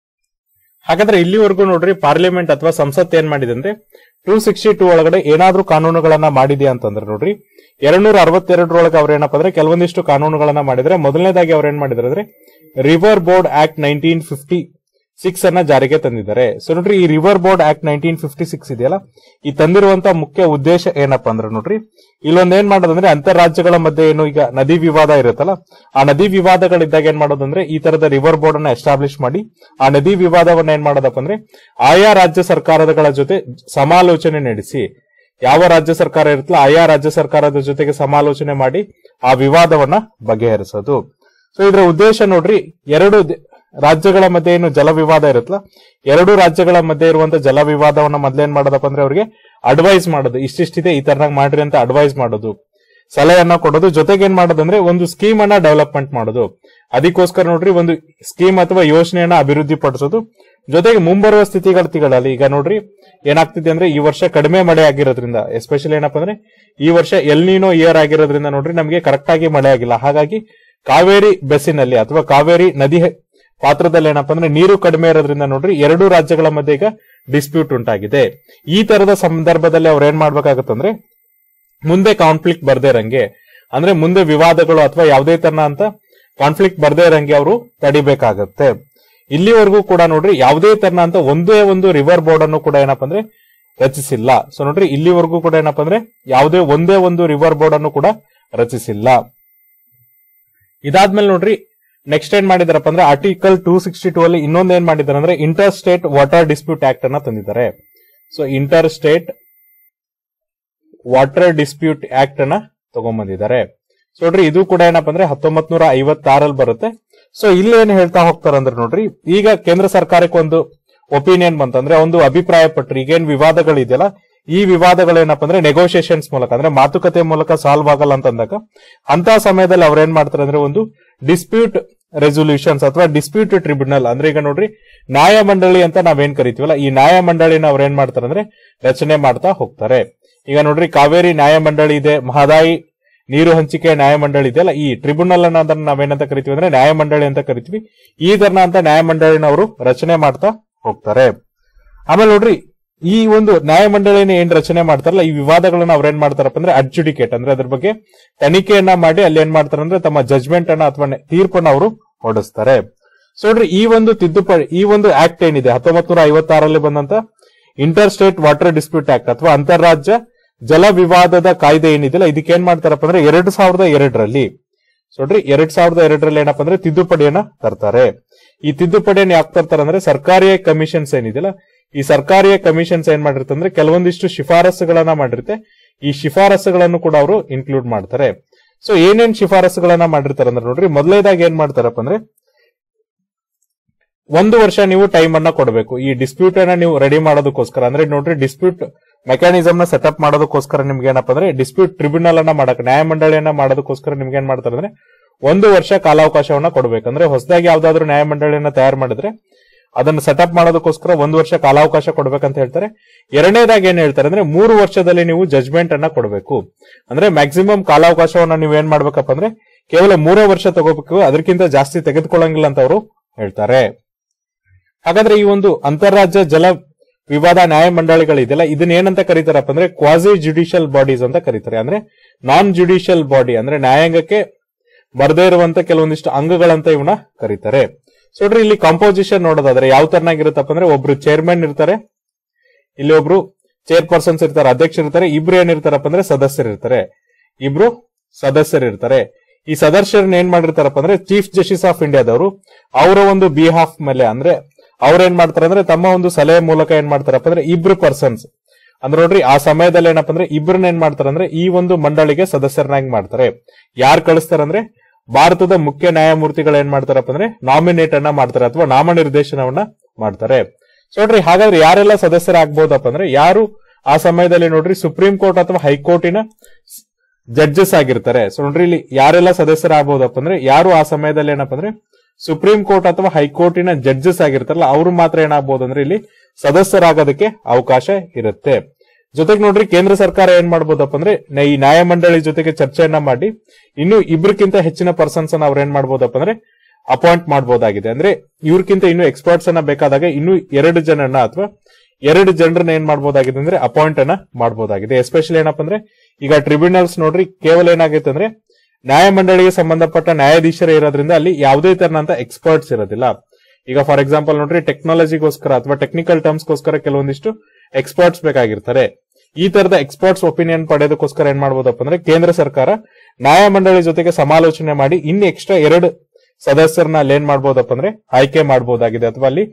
ಹಾಗಾದ್ರೆ ಇಲ್ಲಿವರೆಗೂ ನೋಡ್ರಿ ಪಾರ್ಲಿಮೆಂಟ್ ಅಥವಾ ಸಂಸತ್ ಏನ್ ಮಾಡಿದೆ ಅಂದ್ರೆ ಟೂ ಸಿಕ್ಸ್ಟಿ ಟೂ ಒಳಗಡೆ ಏನಾದ್ರೂ ಕಾನೂನುಗಳನ್ನ ಮಾಡಿದ್ಯಾ ಅಂತಂದ್ರೆ ನೋಡ್ರಿ ಎರಡ್ನೂರ ಅರವತ್ತೆರಡರೊಳಗೆ ಅವ್ರು ಏನಪ್ಪ ಅಂದ್ರೆ ಕೆಲವೊಂದಿಷ್ಟು ಕಾನೂನುಗಳನ್ನ ಮಾಡಿದ್ರೆ ಮೊದಲನೇದಾಗಿ ಅವ್ರು ಏನ್ ಮಾಡಿದ್ರೆ ಅಂದ್ರೆ river board act nineteen fifty six ಅನ್ನ ಜಾರಿಗೆ ತಂದಿದ್ದಾರೆ ಸೊ ನೋಡ್ರಿ ಈ river board act nineteen fifty six ಇದೆಯಲ್ಲ ಈ ತಂದಿರುವಂತ ಮುಖ್ಯ ಉದ್ದೇಶ ಏನಪ್ಪಾ ಅಂದ್ರೆ ನೋಡ್ರಿ ಇಲ್ಲೊಂದ್ ಏನ್ ಮಾಡೋದಂದ್ರೆ ಅಂತಾರಾಜ್ಯಗಳ ಮಧ್ಯೆ ಏನು ಈಗ ನದಿ ವಿವಾದ ಇರುತ್ತಲ್ಲ ಆ ನದಿ ವಿವಾದಗಳಿದ್ದಾಗ ಏನ್ ಮಾಡೋದಂದ್ರೆ ಈ ತರದ ರಿವರ್ ಬೋರ್ಡ್ ಅನ್ನ ಎಸ್ಟಾಬ್ಲಿಷ್ ಮಾಡಿ ಆ ನದಿ ವಿವಾದವನ್ನ ಏನ್ ಮಾಡೋದಪ್ಪ ಅಂದ್ರೆ ಆಯಾ ರಾಜ್ಯ ಸರ್ಕಾರಗಳ ಜೊತೆ ಸಮಾಲೋಚನೆ ನಡೆಸಿ ಯಾವ ರಾಜ್ಯ ಸರ್ಕಾರ ಇರುತ್ತಲ್ಲ ಆಯಾ ರಾಜ್ಯ ಸರ್ಕಾರದ ಜೊತೆಗೆ ಸಮಾಲೋಚನೆ ಮಾಡಿ ಆ ವಿವಾದವನ್ನ ಬಗೆಹರಿಸೋದು ಸೊ ಇದರ ಉದ್ದೇಶ ನೋಡ್ರಿ ಎರಡು ದ- ರಾಜ್ಯಗಳ ಮಧ್ಯೆ ಏನು ಜಲ ವಿವಾದ ಇರುತ್ತಲ್ಲ ಎರಡು ರಾಜ್ಯಗಳ ಮಧ್ಯೆ ಇರುವಂತ ಜಲ ವಿವಾದವನ್ನ ಮೊದ್ಲೇನ್ ಮಾಡೋದಪ್ಪ ಅಂದ್ರೆ ಅವ್ರಿಗೆ ಅಡ್ವೈಸ್ ಮಾಡೋದು ಇಷ್ಟಿಷ್ಟಿದೆ ಈ ತರನಾಗ್ ಮಾಡ್ರಿ ಅಂತ ಅಡ್ವೈಸ್ ಮಾಡೋದು ಸಲಹೆಯನ್ನ ಕೊಡೋದು ಜೊತೆಗೆ ಏನ್ ಮಾಡೋದಂದ್ರೆ ಒಂದು ಸ್ಕೀಮ್ ಅನ್ನ ಡೆವಲಪ್ಮೆಂಟ್ ಮಾಡೋದು ಅದಕ್ಕೋಸ್ಕರ ನೋಡ್ರಿ ಒಂದು ಸ್ಕೀಮ್ ಅಥವಾ ಯೋಜನೆಯನ್ನ ಅಭಿವೃದ್ಧಿ ಪಡಿಸೋದು ಜೊತೆಗೆ ಮುಂಬರುವ ಸ್ಥಿತಿಗತಿಗಳಲ್ಲಿ ಈಗ ನೋಡ್ರಿ ಏನಾಗ್ತಿದೆ ಅಂದ್ರೆ ಈ ವರ್ಷ ಕಡಿಮೆ ಮಳೆ ಆಗಿರೋದ್ರಿಂದ ಎಸ್ಪೆಷಲಿ ಏನಪ್ಪಾ ಅಂದ್ರೆ ಈ ವರ್ಷ ಎಲ್ನಿನೋ ಇಯರ್ ಆಗಿರೋದ್ರಿಂದ ನೋಡ್ರಿ ನಮಗೆ ಕರೆಕ್ಟ್ ಆಗಿ ಮಳೆ ಆಗಿಲ್ಲ ಹಾಗಾಗಿ ಕಾವೇರಿ ಬೆಸಿನಲ್ಲಿ ಅಥವಾ ಕಾವೇರಿ ನದಿ ಹೆ- ಪಾತ್ರದಲ್ಲಿ ಏನಪ್ಪಾ ಅಂದ್ರೆ ನೀರು ಕಡಿಮೆ ಇರೋದ್ರಿಂದ ನೋಡ್ರಿ ಎರಡು ರಾಜ್ಯಗಳ ಮಧ್ಯೆ ಈಗ ಡಿಸ್ಪ್ಯೂಟ್ ಉಂಟಾಗಿದೆ ಈ ತರದ ಸಂದರ್ಭದಲ್ಲಿ ಅವ್ರು ಏನ್ ಮಾಡ್ಬೇಕಾಗತ್ತಂದ್ರೆ ಮುಂದೆ ಕಾನ್ಫ್ಲಿಕ್ಟ್ ಬರ್ದೇ ಇರಂಗೆ ಅಂದ್ರೆ ಮುಂದೆ ವಿವಾದಗಳು ಅಥವಾ ಯಾವುದೇ ತರನ ಅಂತ ಕಾನ್ಫ್ಲಿಕ್ಟ್ ಬರ್ದೇ ಇರಂಗೆ ಅವರು ತಡಿಬೇಕಾಗತ್ತೆ ಇಲ್ಲಿವರೆಗೂ ಕೂಡ ನೋಡ್ರಿ ಯಾವುದೇ ತರನ ಅಂತ ಒಂದೇ ಒಂದು ರಿವರ್ ಬೋರ್ಡ್ ಅನ್ನು ಕೂಡ ಏನಪ್ಪಾ ಅಂದ್ರೆ ರಚಿಸಿಲ್ಲ ಸೊ ನೋಡ್ರಿ ಇಲ್ಲಿವರೆಗೂ ಕೂಡ ಏನಪ್ಪಾ ಅಂದ್ರೆ ಯಾವುದೇ ಒಂದೇ ಒಂದು ರಿವರ್ ಬೋರ್ಡ್ ಅನ್ನು ಕೂಡ ರಚಿಸಿಲ್ಲ ಇದಾದ್ಮೇಲೆ ನೋಡ್ರಿ ನೆಕ್ಸ್ಟ್ ಏನ್ ಮಾಡಿದಾರಪ್ಪ ಅಂದ್ರೆ ಆರ್ಟಿಕಲ್ ಟೂ ಸಿಕ್ಸ್ಟಿ ಟೂ ಅಲ್ಲಿ ಇನ್ನೊಂದ್ ಏನ್ ಮಾಡಿದಾರೆ ಅಂದ್ರೆ interstate water dispute act ಅನ್ನ ತಂದಿದ್ದಾರೆ so interstate water dispute act ಅನ್ನ ತಗೊಂಡ್ಬಂದಿದ್ದಾರೆ ಸೊ ನೋಡ್ರಿ ಇದು ಕೂಡ ಏನಪ್ಪಾ ಅಂದ್ರೆ ಹತ್ತೊಂಬತ್ ನೂರ ಐವತ್ತಾರಲ್ಲಿ ಬರುತ್ತೆ ಸೊ ಇಲ್ಲಿ ಏನ್ ಹೇಳ್ತಾ ಹೋಗ್ತಾರ ಅಂದ್ರೆ ನೋಡ್ರಿ ಈಗ ಕೇಂದ್ರ ಸರ್ಕಾರಕ್ಕೆ ಒಂದು ಒಪಿನಿಯನ್ ಬಂತಂದ್ರೆ ಒಂದು ಅಭಿಪ್ರಾಯ ಪಟ್ರಿ ಈಗೇನ್ ವಿವಾದಗಳಿದೆಯಲ್ಲ ಈ ವಿವಾದಗಳೇನಪ್ಪ ಅಂದ್ರೆ ನೆಗೋಷಿಯೇಷನ್ಸ್ ಮೂಲಕ ಅಂದ್ರೆ ಮಾತುಕತೆ ಮೂಲಕ ಸಾಲ್ವ್ ಆಗಲ್ಲ ಅಂತಂದಾಗ ಅಂತ ಸಮಯದಲ್ಲಿ ಅವ್ರ ಏನ್ ಮಾಡ್ತಾರೆ ಅಂದ್ರೆ ಒಂದು ಡಿಸ್ಪ್ಯೂಟ್ ರೆಸೊಲ್ಯೂಷನ್ಸ್ ಅಥವಾ ಡಿಸ್ಪ್ಯೂಟ್ ಟ್ರಿಬ್ಯುನಲ್ ಅಂದ್ರೆ ಈಗ ನೋಡ್ರಿ ನ್ಯಾಯ ಮಂಡಳಿ ಅಂತ ನಾವೇನ್ ಕರಿತೀವಲ್ಲ ಈ ನ್ಯಾಯ ಮಂಡಳಿನ ಅವ್ರ ಏನ್ ಮಾಡ್ತಾರೆ ಅಂದ್ರೆ ರಚನೆ ಮಾಡ್ತಾ ಹೋಗ್ತಾರೆ ಈಗ ನೋಡ್ರಿ ಕಾವೇರಿ ನ್ಯಾಯ ಮಂಡಳಿ ಇದೆ ಮಹದಾಯಿ ನೀರು ಹಂಚಿಕೆ ನ್ಯಾಯ ಮಂಡಳಿ ಇದೆಯಲ್ಲ ಈ ಟ್ರಿಬ್ಯುನಲ್ ಅನ್ನ ಅದನ್ನ ನಾವೇನಂತ ಕರಿತೀವಿ ಅಂದ್ರೆ ನ್ಯಾಯ ಮಂಡಳಿ ಅಂತ ಕರಿತೀವಿ ಈ ತರನ ಅಂತ ನ್ಯಾಯ ಮಂಡಳಿನ ಅವರು ರಚನೆ ಮಾಡ್ತಾ ಹೋಗ್ತಾರೆ ಆಮೇಲೆ ನೋಡ್ರಿ ಈ ಒಂದು ನ್ಯಾಯ ಮಂಡಳಿನ ಏನ್ ರಚನೆ ಮಾಡ್ತಾರಲ್ಲ ಈ ವಿವಾದಗಳನ್ನ ಅವ್ರ ಏನ್ ಮಾಡ್ತಾರಪ್ಪ ಅಂದ್ರೆ ಅಡ್ಜುಡಿಕೇಟ್ ಅಂದ್ರೆ ಅದ್ರ ಬಗ್ಗೆ ತನಿಖೆಯನ್ನ ಮಾಡಿ ಅಲ್ಲಿ ಏನ್ ಮಾಡ್ತಾರೆ ಅಂದ್ರೆ ತಮ್ಮ ಜಜ್ಮೆಂಟ್ ಅನ್ನ ಅಥವಾ ತೀರ್ಪನ್ನ ಅವರು ಹೊಡಿಸ್ತಾರೆ ಸೊ ನೋಡ್ರಿ ಈ ಒಂದು ತಿದ್ದುಪಡಿ ಈ ಒಂದು ಆಕ್ಟ್ ಏನಿದೆ ಹತ್ತೊಂಬತ್ ನೂರ ಐವತ್ತಾರಲ್ಲಿ ಬಂದಂತ interstate water dispute act ಅಥವಾ ಅಂತಾರಾಜ್ಯ ಜಲ ವಿವಾದದ ಕಾಯ್ದೆ ಏನಿದೆಯಲ್ಲ ಇದಕ್ಕೆ ಏನ್ ಮಾಡ್ತಾರಪ್ಪ ಅಂದ್ರೆ ಎರಡ್ ಸಾವಿರದ ಎರಡರಲ್ಲಿ ಸೊ ನೋಡ್ರಿ ಎರಡ್ ಸಾವಿರದ ಎರಡರಲ್ಲಿ ಏನಪ್ಪ ಅಂದ್ರೆ ತಿದ್ದುಪಡಿಯನ್ನ ತರ್ತಾರೆ ಈ ತಿದ್ದುಪಡಿಯನ್ನು ಯಾಕೆ ತರ್ತಾರೆ ಅಂದ್ರೆ ಸರ್ಕಾರಿ ಕಮಿಷನ್ಸ್ ಏನಿದೆಯಲ್ಲ ಈ ಸರ್ಕಾರಿ ಕಮಿಷನ್ಸ್ ಏನ್ ಮಾಡಿರುತ್ತೆ ಅಂದ್ರೆ ಕೆಲವೊಂದಿಷ್ಟು ಶಿಫಾರಸುಗಳನ್ನ ಮಾಡಿರುತ್ತೆ ಈ ಶಿಫಾರಸುಗಳನ್ನು ಕೂಡ ಅವರು ಇನ್ಕ್ಲೂಡ್ ಮಾಡ್ತಾರೆ ಸೊ ಏನೇನ್ ಶಿಫಾರಸುಗಳನ್ನ ಮಾಡಿರ್ತಾರೆ ಅಂದ್ರೆ ನೋಡ್ರಿ ಮೊದಲನೇದಾಗಿ ಏನ್ ಮಾಡ್ತಾರಪ್ಪ ಅಂದ್ರೆ ಒಂದು ವರ್ಷ ನೀವು ಟೈಮ್ ಅನ್ನ ಕೊಡಬೇಕು ಈ ಡಿಸ್ಪ್ಯೂಟ್ ಅನ್ನ ನೀವು ರೆಡಿ ಮಾಡೋದಕ್ಕೋಸ್ಕರ ಅಂದ್ರೆ ನೋಡ್ರಿ ಡಿಸ್ಪ್ಯೂಟ್ ಮೆಕ್ಯಾನಿಸಮ್ ನ ಸೆಟಪ್ ಮಾಡೋದಕ್ಕೋಸ್ಕರ ನಿಮ್ಗೆ ಏನಪ್ಪ ಅಂದ್ರೆ ಡಿಸ್ಪ್ಯೂಟ್ ಟ್ರಿಬ್ಯುನಲ್ ಅನ್ನ ಮಾಡಕ್ ನ್ಯಾಯ ಮಂಡಳಿಯನ್ನ ಮಾಡೋದಕ್ಕೋಸ್ಕರ ನಿಮ್ಗೆ ಏನ್ ಮಾಡ್ತಾರೆ ಅಂದ್ರೆ ಒಂದು ವರ್ಷ ಕಾಲಾವಕಾಶವನ್ನ ಕೊಡಬೇಕಂದ್ರೆ ಹೊಸದಾಗಿ ಯಾವ್ದಾದ್ರು ನ್ಯಾಯ ಮಂಡಳಿಯನ್ನ ತಯಾರು ಮಾಡಿದ್ರೆ ಅದನ್ನ ಸೆಟಪ್ ಮಾಡೋದಕ್ಕೋಸ್ಕರ ಒಂದು ವರ್ಷ ಕಾಲಾವಕಾಶ ಕೊಡ್ಬೇಕಂತ ಹೇಳ್ತಾರೆ ಎರಡನೇದಾಗಿ ಏನ್ ಹೇಳ್ತಾರೆ ಅಂದ್ರೆ ಮೂರು ವರ್ಷದಲ್ಲಿ ನೀವು ಜಜ್ಮೆಂಟ್ ಅನ್ನ ಕೊಡಬೇಕು ಅಂದ್ರೆ ಮ್ಯಾಕ್ಸಿಮಮ್ ಕಾಲಾವಕಾಶವನ್ನ ನೀವು ಏನ್ ಮಾಡ್ಬೇಕಪ್ಪ ಅಂದ್ರೆ ಕೇವಲ ಮೂರೇ ವರ್ಷ ತಗೋಬೇಕು ಅದಕ್ಕಿಂತ ಜಾಸ್ತಿ ತೆಗೆದುಕೊಳ್ಳಂಗಿಲ್ಲ ಅಂತ ಅವರು ಹೇಳ್ತಾರೆ ಹಾಗಾದ್ರೆ ಈ ಒಂದು ಅಂತಾರಾಜ್ಯ ಜಲ ವಿವಾದ ನ್ಯಾಯ ಮಂಡಳಿಗಳಿದೆಯಲ್ಲ ಇದನ್ನ ಏನಂತ ಕರೀತಾರಪ್ಪ ಅಂದ್ರೆ ಕ್ವಾಸಿ ಜುಡಿಷಿಯಲ್ ಬಾಡೀಸ್ ಅಂತ ಕರೀತಾರೆ ಅಂದ್ರೆ ನಾನ್ ಜುಡಿಷಿಯಲ್ ಬಾಡಿ ಅಂದ್ರೆ ನ್ಯಾಯಾಂಗಕ್ಕೆ ಬರದೇ ಇರುವಂತ ಕೆಲವೊಂದಿಷ್ಟು ಅಂಗಗಳಂತ ಇವನ್ನ ಕರೀತಾರೆ ಸೊ ನೋಡ್ರಿ ಇಲ್ಲಿ ಕಾಂಪೋಸಿಷನ್ ನೋಡೋದಾದ್ರೆ ಯಾವ ತರನಾಗಿರುತ್ತಪ್ಪ ಅಂದ್ರೆ ಒಬ್ರು ಚೇರ್ಮನ್ ಇರ್ತಾರೆ ಇಲ್ಲಿ ಒಬ್ರು ಚೇರ್ ಪರ್ಸನ್ಸ್ ಇರ್ತಾರೆ ಅಧ್ಯಕ್ಷರು ಇರ್ತಾರೆ ಇಬ್ರು ಏನಿರ್ತಾರಪ್ಪ ಅಂದ್ರೆ ಸದಸ್ಯರು ಇರ್ತಾರೆ ಇಬ್ರು ಸದಸ್ಯರು ಇರ್ತಾರೆ ಈ ಸದಸ್ಯರನ್ನ ಏನ್ ಮಾಡಿರ್ತಾರಪ್ಪ ಅಂದ್ರೆ ಚೀಫ್ ಜಸ್ಟಿಸ್ ಆಫ್ ಇಂಡಿಯಾದವರು ಅವರ ಒಂದು ಬಿಹಾಫ್ ಮೇಲೆ ಅಂದ್ರೆ ಅವ್ರ ಏನ್ ಮಾಡ್ತಾರೆ ಅಂದ್ರೆ ತಮ್ಮ ಒಂದು ಸಲಹೆ ಮೂಲಕ ಏನ್ ಮಾಡ್ತಾರಪ್ಪ ಅಂದ್ರೆ ಇಬ್ರು ಪರ್ಸನ್ಸ್ ಅಂದ್ರೆ ನೋಡ್ರಿ ಆ ಸಮಯದಲ್ಲಿ ಏನಪ್ಪ ಅಂದ್ರೆ ಇಬ್ರನ್ನ ಏನ್ ಮಾಡ್ತಾರೆ ಅಂದ್ರೆ ಈ ಒಂದು ಮಂಡಳಿಗೆ ಸದಸ್ಯರನ್ನಾಗಿ ಮಾಡ್ತಾರೆ ಯಾರು ಕಳಿಸ್ತಾರೆ ಅಂದ್ರೆ ಭಾರತದ ಮುಖ್ಯ ನ್ಯಾಯಮೂರ್ತಿಗಳು ಏನ್ ಮಾಡ್ತಾರಪ್ಪ ಅಂದ್ರೆ ನಾಮಿನೇಟ್ ಅನ್ನ ಮಾಡ್ತಾರೆ ಅಥವಾ ನಾಮನಿರ್ದೇಶನವನ್ನ ಮಾಡ್ತಾರೆ ಸೊ ನೋಡ್ರಿ ಹಾಗಾದ್ರೆ ಯಾರೆಲ್ಲ ಸದಸ್ಯರಾಗ್ಬೋದಪ್ಪ ಅಂದ್ರೆ ಯಾರು ಆ ಸಮಯದಲ್ಲಿ ನೋಡ್ರಿ ಸುಪ್ರೀಂ ಕೋರ್ಟ್ ಅಥವಾ ಹೈಕೋರ್ಟಿನ ಜಡ್ಜಸ್ ಆಗಿರ್ತಾರೆ ಸೊ ನೋಡ್ರಿ ಇಲ್ಲಿ ಯಾರೆಲ್ಲ ಸದಸ್ಯರಾಗಬಹುದಪ್ಪ ಅಂದ್ರೆ ಯಾರು ಆ ಸಮಯದಲ್ಲಿ ಏನಪ್ಪ ಅಂದ್ರೆ ಸುಪ್ರೀಂ ಕೋರ್ಟ್ ಅಥವಾ ಹೈಕೋರ್ಟಿನ ಜಡ್ಜಸ್ ಆಗಿರ್ತಾರಲ್ಲ ಅವರು ಮಾತ್ರ ಏನಾಗಬಹುದು ಅಂದ್ರೆ ಇಲ್ಲಿ ಸದಸ್ಯರಾಗೋದಕ್ಕೆ ಅವಕಾಶ ಇರುತ್ತೆ ಜೊತೆಗೆ ನೋಡ್ರಿ ಕೇಂದ್ರ ಸರ್ಕಾರ ಏನ್ ಮಾಡ್ಬೋದಪ್ಪ ಅಂದ್ರೆ ನ- ಈ ನ್ಯಾಯಮಂಡಳಿ ಜೊತೆಗೆ ಚರ್ಚೆಯನ್ನ ಮಾಡಿ ಇನ್ನು ಇಬ್ರಕ್ಕಿಂತ ಹೆಚ್ಚಿನ ಪರ್ಸನ್ಸ್ ಅನ್ನ ಅವ್ರು ಏನ್ ಮಾಡ್ಬೋದಪ್ಪ ಅಂದ್ರೆ ಅಪಾಯಿಂಟ್ ಮಾಡಬಹುದಾಗಿದೆ ಅಂದ್ರೆ ಇವ್ರಕ್ಕಿಂತ ಇನ್ನು ಎಕ್ಸ್ಪರ್ಟ್ಸ್ ಅನ್ನ ಬೇಕಾದಾಗ ಇನ್ನು ಎರಡು ಜನರನ್ನ ಅಥವಾ ಎರಡು ಜನರನ್ನ ಏನ್ ಮಾಡಬಹುದಾಗಿದೆ ಅಂದ್ರೆ ಅಪಾಯಿಂಟ್ ಅನ್ನ ಮಾಡಬಹುದಾಗಿದೆ ಎಸ್ಪೆಷಲಿ ಏನಪ್ಪ ಅಂದ್ರೆ ಈಗ ಟ್ರಿಬ್ಯುನಲ್ಸ್ ನೋಡ್ರಿ ಕೇವಲ ಏನಾಗೈತೆ ಅಂದ್ರೆ ನ್ಯಾಯಮಂಡಳಿಗೆ ಸಂಬಂಧಪಟ್ಟ ನ್ಯಾಯಾಧೀಶರೇ ಇರೋದ್ರಿಂದ ಅಲ್ಲಿ ಯಾವುದೇ ತರನಂತ ಎಕ್ಸ್ಪರ್ಟ್ಸ್ ಇರೋದಿಲ್ಲ ಈಗ ಫಾರ್ ಎಕ್ಸಾಂಪಲ್ ನೋಡ್ರಿ ಟೆಕ್ನಾಲಜಿಗೋಸ್ಕರ ಅಥವಾ ಟೆಕ್ನಿಕಲ್ ಟರ್ಮ್ಸ್ಗೋಸ್ಕರ ಕೆಲವೊಂದಿಷ್ಟು ಎಕ್ಸ್ಪರ್ಟ್ಸ್ ಬೇಕಾಗಿರ್ತಾರೆ ಈ ತರದ ಎಕ್ಸ್ಪರ್ಟ್ಸ್ ಒಪಿನಿಯನ್ ಪಡೆಯೋದಕ್ಕೋಸ್ಕರ ಏನ್ ಮಾಡ್ಬೋದಪ್ಪ ಅಂದ್ರೆ ಕೇಂದ್ರ ಸರ್ಕಾರ ನ್ಯಾಯಮಂಡಳಿ ಜೊತೆಗೆ ಸಮಾಲೋಚನೆ ಮಾಡಿ ಇನ್ನು ಎಕ್ಸ್ಟ್ರಾ ಎರಡು ಸದಸ್ಯರನ್ನ ಅಲ್ಲಿ ಏನ್ ಮಾಡ್ಬೋದಪ್ಪ ಅಂದ್ರೆ ಆಯ್ಕೆ ಮಾಡಬಹುದಾಗಿದೆ ಅಥವಾ ಅಲ್ಲಿ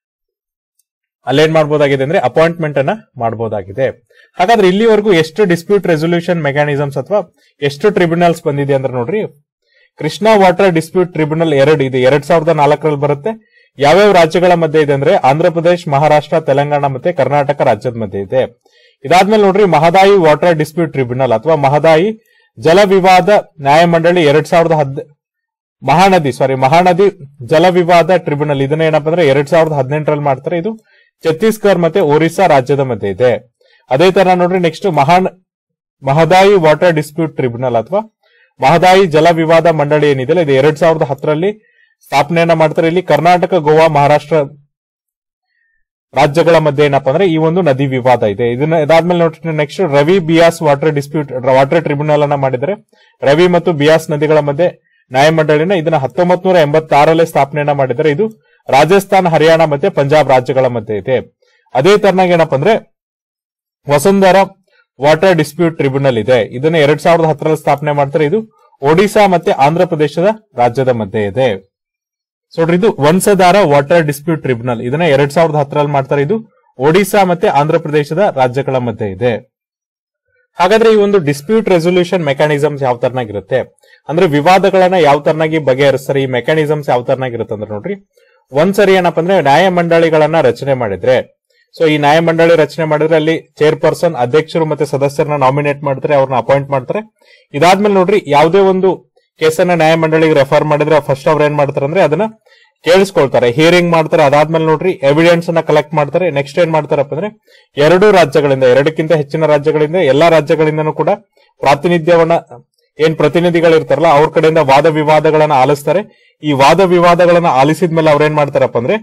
ಅಲ್ಲೇನ್ ಮಾಡಬಹುದಾಗಿದೆ ಅಂದ್ರೆ ಅಪಾಯಿಂಟ್ಮೆಂಟ್ ಅನ್ನ ಮಾಡಬಹುದಾಗಿದೆ ಹಾಗಾದ್ರೆ ಇಲ್ಲಿವರೆಗೂ ಎಷ್ಟು ಡಿಸ್ಪ್ಯೂಟ್ ರೆಸೊಲ್ಯೂಷನ್ ಮೆಕ್ಯಾನಿಸಮ್ಸ್ ಅಥವಾ ಎಷ್ಟು ಟ್ರಿಬ್ಯುನಲ್ಸ್ ಬಂದಿದೆ ಅಂದ್ರೆ ನೋಡ್ರಿ ಕೃಷ್ಣಾ ವಾಟರ್ ಡಿಸ್ಪ್ಯೂಟ್ ಟ್ರಿಬ್ಯುನಲ್ ಎರಡು ಇದೆ ಎರಡ್ ಸಾವಿರದ ನಾಲ್ಕರಲ್ಲಿ ಬರುತ್ತೆ ಯಾವ್ಯಾವ ರಾಜ್ಯಗಳ ಮಧ್ಯೆ ಇದೆ ಅಂದ್ರೆ ಆಂಧ್ರ ಪ್ರದೇಶ್ ಮಹಾರಾಷ್ಟ್ರ ತೆಲಂಗಾಣ ಮತ್ತೆ ಕರ್ನಾಟಕ ರಾಜ್ಯದ ಮಧ್ಯೆ ಇದೆ ಇದಾದ್ಮೇಲೆ ನೋಡ್ರಿ ಮಹದಾಯಿ ವಾಟರ್ ಡಿಸ್ಪ್ಯೂಟ್ ಟ್ರಿಬ್ಯುನಲ್ ಅಥವಾ ಮಹದಾಯಿ ಜಲ ವಿವಾದ ನ್ಯಾಯಮಂಡಳಿ ಎರಡ್ ಸಾವಿರದ ಹದ್ ಮಹಾನದಿ ಸಾರಿ ಮಹಾನದಿ ಜಲ ವಿವಾದ ಟ್ರಿಬ್ಯುನಲ್ ಇದನ್ನ ಏನಪ್ಪಾ ಅಂದ್ರೆ ಎರಡ್ ಸಾವಿರದ ಹದಿನೆಂಟರಲ್ಲಿ ಮಾಡ್ತಾರೆ ಇದು ಛತ್ತೀಸ್ಗಢ ಮತ್ತೆ ಒರಿಸ್ಸಾ ರಾಜ್ಯದ ಮಧ್ಯೆ ಇದೆ ಅದೇ ತರ ನೋಡ್ರಿ ನೆಕ್ಸ್ಟ್ ಮಹಾನ್ ಮಹದಾಯಿ ವಾಟರ್ ಡಿಸ್ಪ್ಯೂಟ್ ಟ್ರಿಬ್ಯುನಲ್ ಅಥವಾ ಮಹದಾಯಿ ಜಲ ವಿವಾದ ಮಂಡಳಿ ಏನಿದೆ ಇದು ಎರಡ್ ಸಾವಿರದ ಹತ್ತರಲ್ಲಿ ಸ್ಥಾಪನೆಯನ್ನ ಮಾಡ್ತಾರೆ ಇಲ್ಲಿ ಕರ್ನಾಟಕ ಗೋವಾ ಮಹಾರಾಷ್ಟ್ರ ರಾಜ್ಯಗಳ ಮಧ್ಯೆ ಏನಪ್ಪಾ ಅಂದ್ರೆ ಈ ಒಂದು ನದಿ ವಿವಾದ ಇದೆ ಇದನ್ನ ಇದಾದ್ಮೇಲೆ ನೋಡ್ರಿ next Ravi Beas water dispute water tribunal ಅನ್ನ ಮಾಡಿದರೆ ರವಿ ಮತ್ತು ಬಿಯಾಸ್ ನದಿಗಳ ಮಧ್ಯೆ ನ್ಯಾಯಮಂಡಳಿನ ಇದನ್ನ ಹತ್ತೊಂಬತ್ ನೂರ ಎಂಬತ್ತಾರಲ್ಲೇ ಸ್ಥಾಪನೆಯನ್ನ ಮಾಡಿದರೆ ಇದು ರಾಜಸ್ಥಾನ ಹರಿಯಾಣ ಮತ್ತೆ ಪಂಜಾಬ್ ರಾಜ್ಯಗಳ ಮಧ್ಯೆ ಇದೆ ಅದೇ ತರನಾಗಿ ಏನಪ್ಪಾ ಅಂದ್ರೆ ವಸುಂಧರ ವಾಟರ್ ಡಿಸ್ಪ್ಯೂಟ್ ಟ್ರಿಬ್ಯುನಲ್ ಇದೆ ಇದನ್ನ ಎರಡ್ ಸಾವಿರದ ಹತ್ತರಲ್ಲಿ ಸ್ಥಾಪನೆ ಮಾಡ್ತಾರೆ ಇದು ಒಡಿಶಾ ಮತ್ತೆ ಆಂಧ್ರ ಪ್ರದೇಶದ ರಾಜ್ಯದ ಮಧ್ಯೆ ಇದೆ ಸೊ ನೋಡ್ರಿ ಇದು ವಂಶಧಾರ ವಾಟರ್ ಡಿಸ್ಪ್ಯೂಟ್ ಟ್ರಿಬ್ಯುನಲ್ ಇದನ್ನ ಎರಡ್ ಸಾವಿರದ ಹತ್ತರಲ್ಲಿ ಮಾಡ್ತಾರೆ ಇದು ಒಡಿಶಾ ಮತ್ತೆ ಆಂಧ್ರ ಪ್ರದೇಶದ ರಾಜ್ಯಗಳ ಮಧ್ಯೆ ಇದೆ ಹಾಗಾದ್ರೆ ಈ ಒಂದು ಡಿಸ್ಪ್ಯೂಟ್ ರೆಸೊಲ್ಯೂಷನ್ ಮೆಕ್ಯಾನಿಸಮ್ಸ್ ಯಾವ ತರನಾಗಿರುತ್ತೆ ಅಂದ್ರೆ ವಿವಾದಗಳನ್ನ ಯಾವ ತರನಾಗಿ ಬಗೆಹರಿಸ್ತಾರೆ ಈ ಮೆಕ್ಯಾನಿಸಮ್ಸ್ ಯಾವ ತರನಾಗಿರುತ್ತೆ ಅಂದ್ರೆ ನೋಡ್ರಿ ಒಂದ್ಸರಿ ಏನಪ್ಪಾ ಅಂದ್ರೆ ನ್ಯಾಯಮಂಡಳಿಗಳನ್ನ ರಚನೆ ಮಾಡಿದ್ರೆ ಸೊ ಈ ನ್ಯಾಯಮಂಡಳಿ ರಚನೆ ಮಾಡಿದ್ರೆ ಅಲ್ಲಿ ಚೇರ್ಪರ್ಸನ್ ಅಧ್ಯಕ್ಷರು ಮತ್ತೆ ಸದಸ್ಯರನ್ನ ನಾಮಿನೇಟ್ ಮಾಡ್ತಾರೆ ಅವ್ರನ್ನ ಅಪಾಯಿಂಟ್ ಮಾಡ್ತಾರೆ ಇದಾದ್ಮೇಲೆ ನೋಡ್ರಿ ಯಾವುದೇ ಒಂದು ಕೇಸನ್ನ ನ್ಯಾಯಮಂಡಳಿಗೆ ರೆಫರ್ ಮಾಡಿದ್ರೆ ಫಸ್ಟ್ ಅವ್ರು ಏನ್ ಮಾಡ್ತಾರೆ ಅಂದ್ರೆ ಅದನ್ನ ಕೇಳಿಸ್ಕೊಳ್ತಾರೆ ಹಿಯರಿಂಗ್ ಮಾಡ್ತಾರೆ ಅದಾದ್ಮೇಲೆ ನೋಡ್ರಿ ಎವಿಡೆನ್ಸ್ ಅನ್ನ ಕಲೆಕ್ಟ್ ಮಾಡ್ತಾರೆ ನೆಕ್ಸ್ಟ್ ಏನ್ ಮಾಡ್ತಾರಪ್ಪ ಅಂದ್ರೆ ಎರಡು ರಾಜ್ಯಗಳಿಂದ ಎರಡಕ್ಕಿಂತ ಹೆಚ್ಚಿನ ರಾಜ್ಯಗಳಿಂದ ಎಲ್ಲಾ ರಾಜ್ಯಗಳಿಂದನೂ ಕೂಡ ಪ್ರಾತಿನಿಧ್ಯವನ್ನ ಏನ್ ಪ್ರತಿನಿಧಿಗಳಿರ್ತಾರಲ್ಲ ಅವ್ರ ಕಡೆಯಿಂದ ವಾದ ವಿವಾದಗಳನ್ನ ಆಲಿಸ್ತಾರೆ ಈ ವಾದ ವಿವಾದಗಳನ್ನ ಆಲಿಸಿದ್ಮೇಲೆ ಅವ್ರ ಏನ್ ಮಾಡ್ತಾರಪ್ಪ ಅಂದ್ರೆ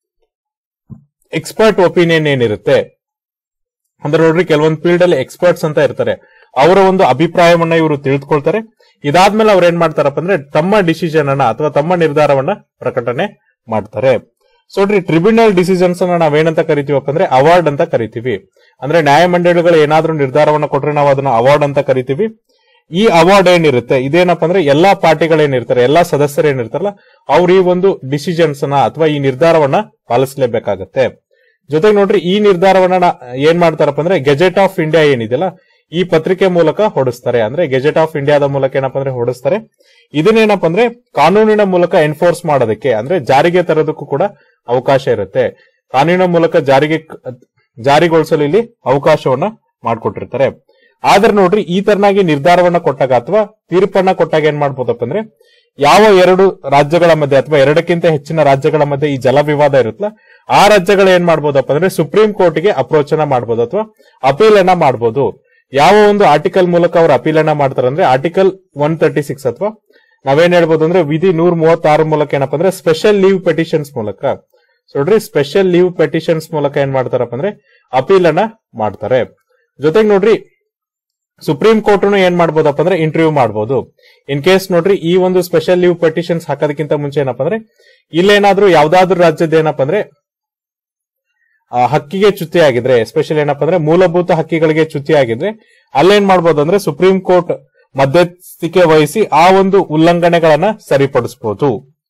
ಎಕ್ಸ್ಪರ್ಟ್ ಒಪಿನಿಯನ್ ಏನಿರುತ್ತೆ ಅಂದ್ರೆ ನೋಡ್ರಿ ಕೆಲವೊಂದು ಫೀಲ್ಡ್ ಅಲ್ಲಿ ಎಕ್ಸ್ಪರ್ಟ್ಸ್ ಅಂತ ಇರ್ತಾರೆ ಅವರ ಒಂದು ಅಭಿಪ್ರಾಯವನ್ನ ಇವರು ತಿಳಿದುಕೊಳ್ತಾರೆ ಇದಾದ್ಮೇಲೆ ಅವ್ರು ಏನ್ ಮಾಡ್ತಾರಪ್ಪ ಅಂದ್ರೆ ತಮ್ಮ ಡಿಸಿಷನ್ ಅನ್ನ ಅಥವಾ ತಮ್ಮ ನಿರ್ಧಾರವನ್ನ ಪ್ರಕಟಣೆ ಮಾಡ್ತಾರೆ ಸೊ ನೋಡ್ರಿ ಟ್ರಿಬ್ಯುನಲ್ ಡಿಸಿಷನ್ಸ್ ಅನ್ನ ನಾವೇನಂತ ಕರಿತೀವಪ್ಪ ಅಂದ್ರೆ ಅವಾರ್ಡ್ ಅಂತ ಕರಿತೀವಿ ಅಂದ್ರೆ ನ್ಯಾಯಮಂಡಳಿಗಳು ಏನಾದ್ರೂ ನಿರ್ಧಾರವನ್ನ ಕೊಟ್ರೆ ನಾವು ಅದನ್ನ ಅವಾರ್ಡ್ ಅಂತ ಕರಿತೀವಿ ಈ ಅವಾರ್ಡ್ ಏನಿರುತ್ತೆ ಇದೇನಪ್ಪ ಅಂದ್ರೆ ಎಲ್ಲಾ ಪಾರ್ಟಿಗಳೇನಿರ್ತಾರೆ ಎಲ್ಲಾ ಸದಸ್ಯರು ಏನಿರ್ತಾರಲ್ಲ ಅವ್ರು ಈ ಒಂದು ಡಿಸಿಷನ್ಸ್ ನ ಅಥವಾ ಈ ನಿರ್ಧಾರವನ್ನ ಪಾಲಿಸಲೇಬೇಕಾಗತ್ತೆ ಜೊತೆಗೆ ನೋಡ್ರಿ ಈ ನಿರ್ಧಾರವನ್ನ ನಾ- ಏನ್ ಮಾಡ್ತಾರಪ್ಪ ಅಂದ್ರೆ ಗೆಜೆಟ್ ಆಫ್ ಇಂಡಿಯಾ ಏನಿದೆಯಲ್ಲ ಈ ಪತ್ರಿಕೆ ಮೂಲಕ ಹೊಡಿಸ್ತಾರೆ ಅಂದ್ರೆ ಗೆಜೆಟ್ ಆಫ್ ಇಂಡಿಯಾದ ಮೂಲಕ ಏನಪ್ಪ ಅಂದ್ರೆ ಹೊಡಿಸ್ತಾರೆ ಇದನ್ನೇನಪ್ಪ ಅಂದ್ರೆ ಕಾನೂನಿನ ಮೂಲಕ ಎನ್ಫೋರ್ಸ್ ಮಾಡೋದಕ್ಕೆ ಅಂದ್ರೆ ಜಾರಿಗೆ ತರೋದಕ್ಕೂ ಕೂಡ ಅವಕಾಶ ಇರುತ್ತೆ ಕಾನೂನಿನ ಮೂಲಕ ಜಾರಿಗೆ ಜಾರಿಗೊಳಿಸಲು ಇಲ್ಲಿ ಅವಕಾಶವನ್ನ ಮಾಡಿಕೊಟ್ಟಿರ್ತಾರೆ ಆದ್ರೆ ನೋಡ್ರಿ ಈ ತರನಾಗಿ ನಿರ್ಧಾರವನ್ನ ಕೊಟ್ಟಾಗ ಅಥವಾ ತೀರ್ಪನ್ನ ಕೊಟ್ಟಾಗ ಏನ್ ಮಾಡ್ಬೋದಪ್ಪ ಅಂದ್ರೆ ಯಾವ ಎರಡು ರಾಜ್ಯಗಳ ಮಧ್ಯೆ ಅಥವಾ ಎರಡಕ್ಕಿಂತ ಹೆಚ್ಚಿನ ರಾಜ್ಯಗಳ ಮಧ್ಯೆ ಈ ಜಲ ವಿವಾದ ಇರುತ್ತಲ್ಲ ಆ ರಾಜ್ಯಗಳು ಏನ್ ಮಾಡ್ಬೋದಪ್ಪ ಅಂದ್ರೆ ಸುಪ್ರೀಂ ಕೋರ್ಟ್ಗೆ ಅಪ್ರೋಚ್ ಅನ್ನ ಮಾಡ್ಬೋದು ಅಥವಾ ಅಪೀಲ್ ಅನ್ನ ಮಾಡ್ಬೋದು ಯಾವ ಒಂದು ಆರ್ಟಿಕಲ್ ಮೂಲಕ ಅವ್ರು ಅಪೀಲ್ ಅನ್ನ ಮಾಡ್ತಾರೆ ಅಂದ್ರೆ ಆರ್ಟಿಕಲ್ ಒನ್ ತರ್ಟಿ ಸಿಕ್ಸ್ ಅಥವಾ ನಾವೇನ್ ಹೇಳ್ಬೋದು ಅಂದ್ರೆ ವಿಧಿ ನೂರ ಮೂವತ್ತಾರು ಮೂಲಕ ಏನಪ್ಪ ಅಂದ್ರೆ ಸ್ಪೆಷಲ್ ಲೀವ್ ಪೆಟಿಷನ್ಸ್ ಮೂಲಕ ಸೊ ನೋಡ್ರಿ ಸ್ಪೆಷಲ್ ಲೀವ್ ಪೆಟಿಷನ್ಸ್ ಮೂಲಕ ಏನ್ ಮಾಡ್ತಾರಪ್ಪ ಅಂದ್ರೆ ಅಪೀಲ್ ಅನ್ನ ಮಾಡ್ತಾರೆ ಜೊತೆಗೆ ನೋಡ್ರಿ ಸುಪ್ರೀಂ ಕೋರ್ಟ್ ಏನ್ ಮಾಡ್ಬೋದಪ್ಪ ಅಂದ್ರೆ ಇಂಟರ್ವ್ಯೂ ಮಾಡ್ಬೋದು ಇನ್ ಕೇಸ್ ನೋಡ್ರಿ ಈ ಒಂದು ಸ್ಪೆಷಲ್ ಲೀವ್ ಪೆಟಿಷನ್ಸ್ ಹಾಕೋದಕ್ಕಿಂತ ಮುಂಚೆ ಏನಪ್ಪ ಅಂದ್ರೆ ಇಲ್ಲೇನಾದ್ರೂ ಯಾವ್ದಾದ್ರು ರಾಜ್ಯದ ಏನಪ್ಪ ಅಂದ್ರೆ ಆ, ಹಕ್ಕಿಗೆ ಚ್ಯುತಿ ಆಗಿದ್ರೆ ಎಸ್ಪೆಷಲಿ ಏನಪ್ಪ ಅಂದ್ರೆ ಮೂಲಭೂತ ಹಕ್ಕಿಗಳಿಗೆ ಚ್ಯುತಿ ಆಗಿದ್ರೆ ಅಲ್ಲೇನ್ ಮಾಡ್ಬೋದು ಅಂದ್ರೆ ಸುಪ್ರೀಂ ಕೋರ್ಟ್ ಮಧ್ಯಸ್ಥಿಕೆ ವಹಿಸಿ ಆ ಒಂದು ಉಲ್ಲಂಘನೆಗಳನ್ನ ಸರಿಪಡಿಸಬಹುದು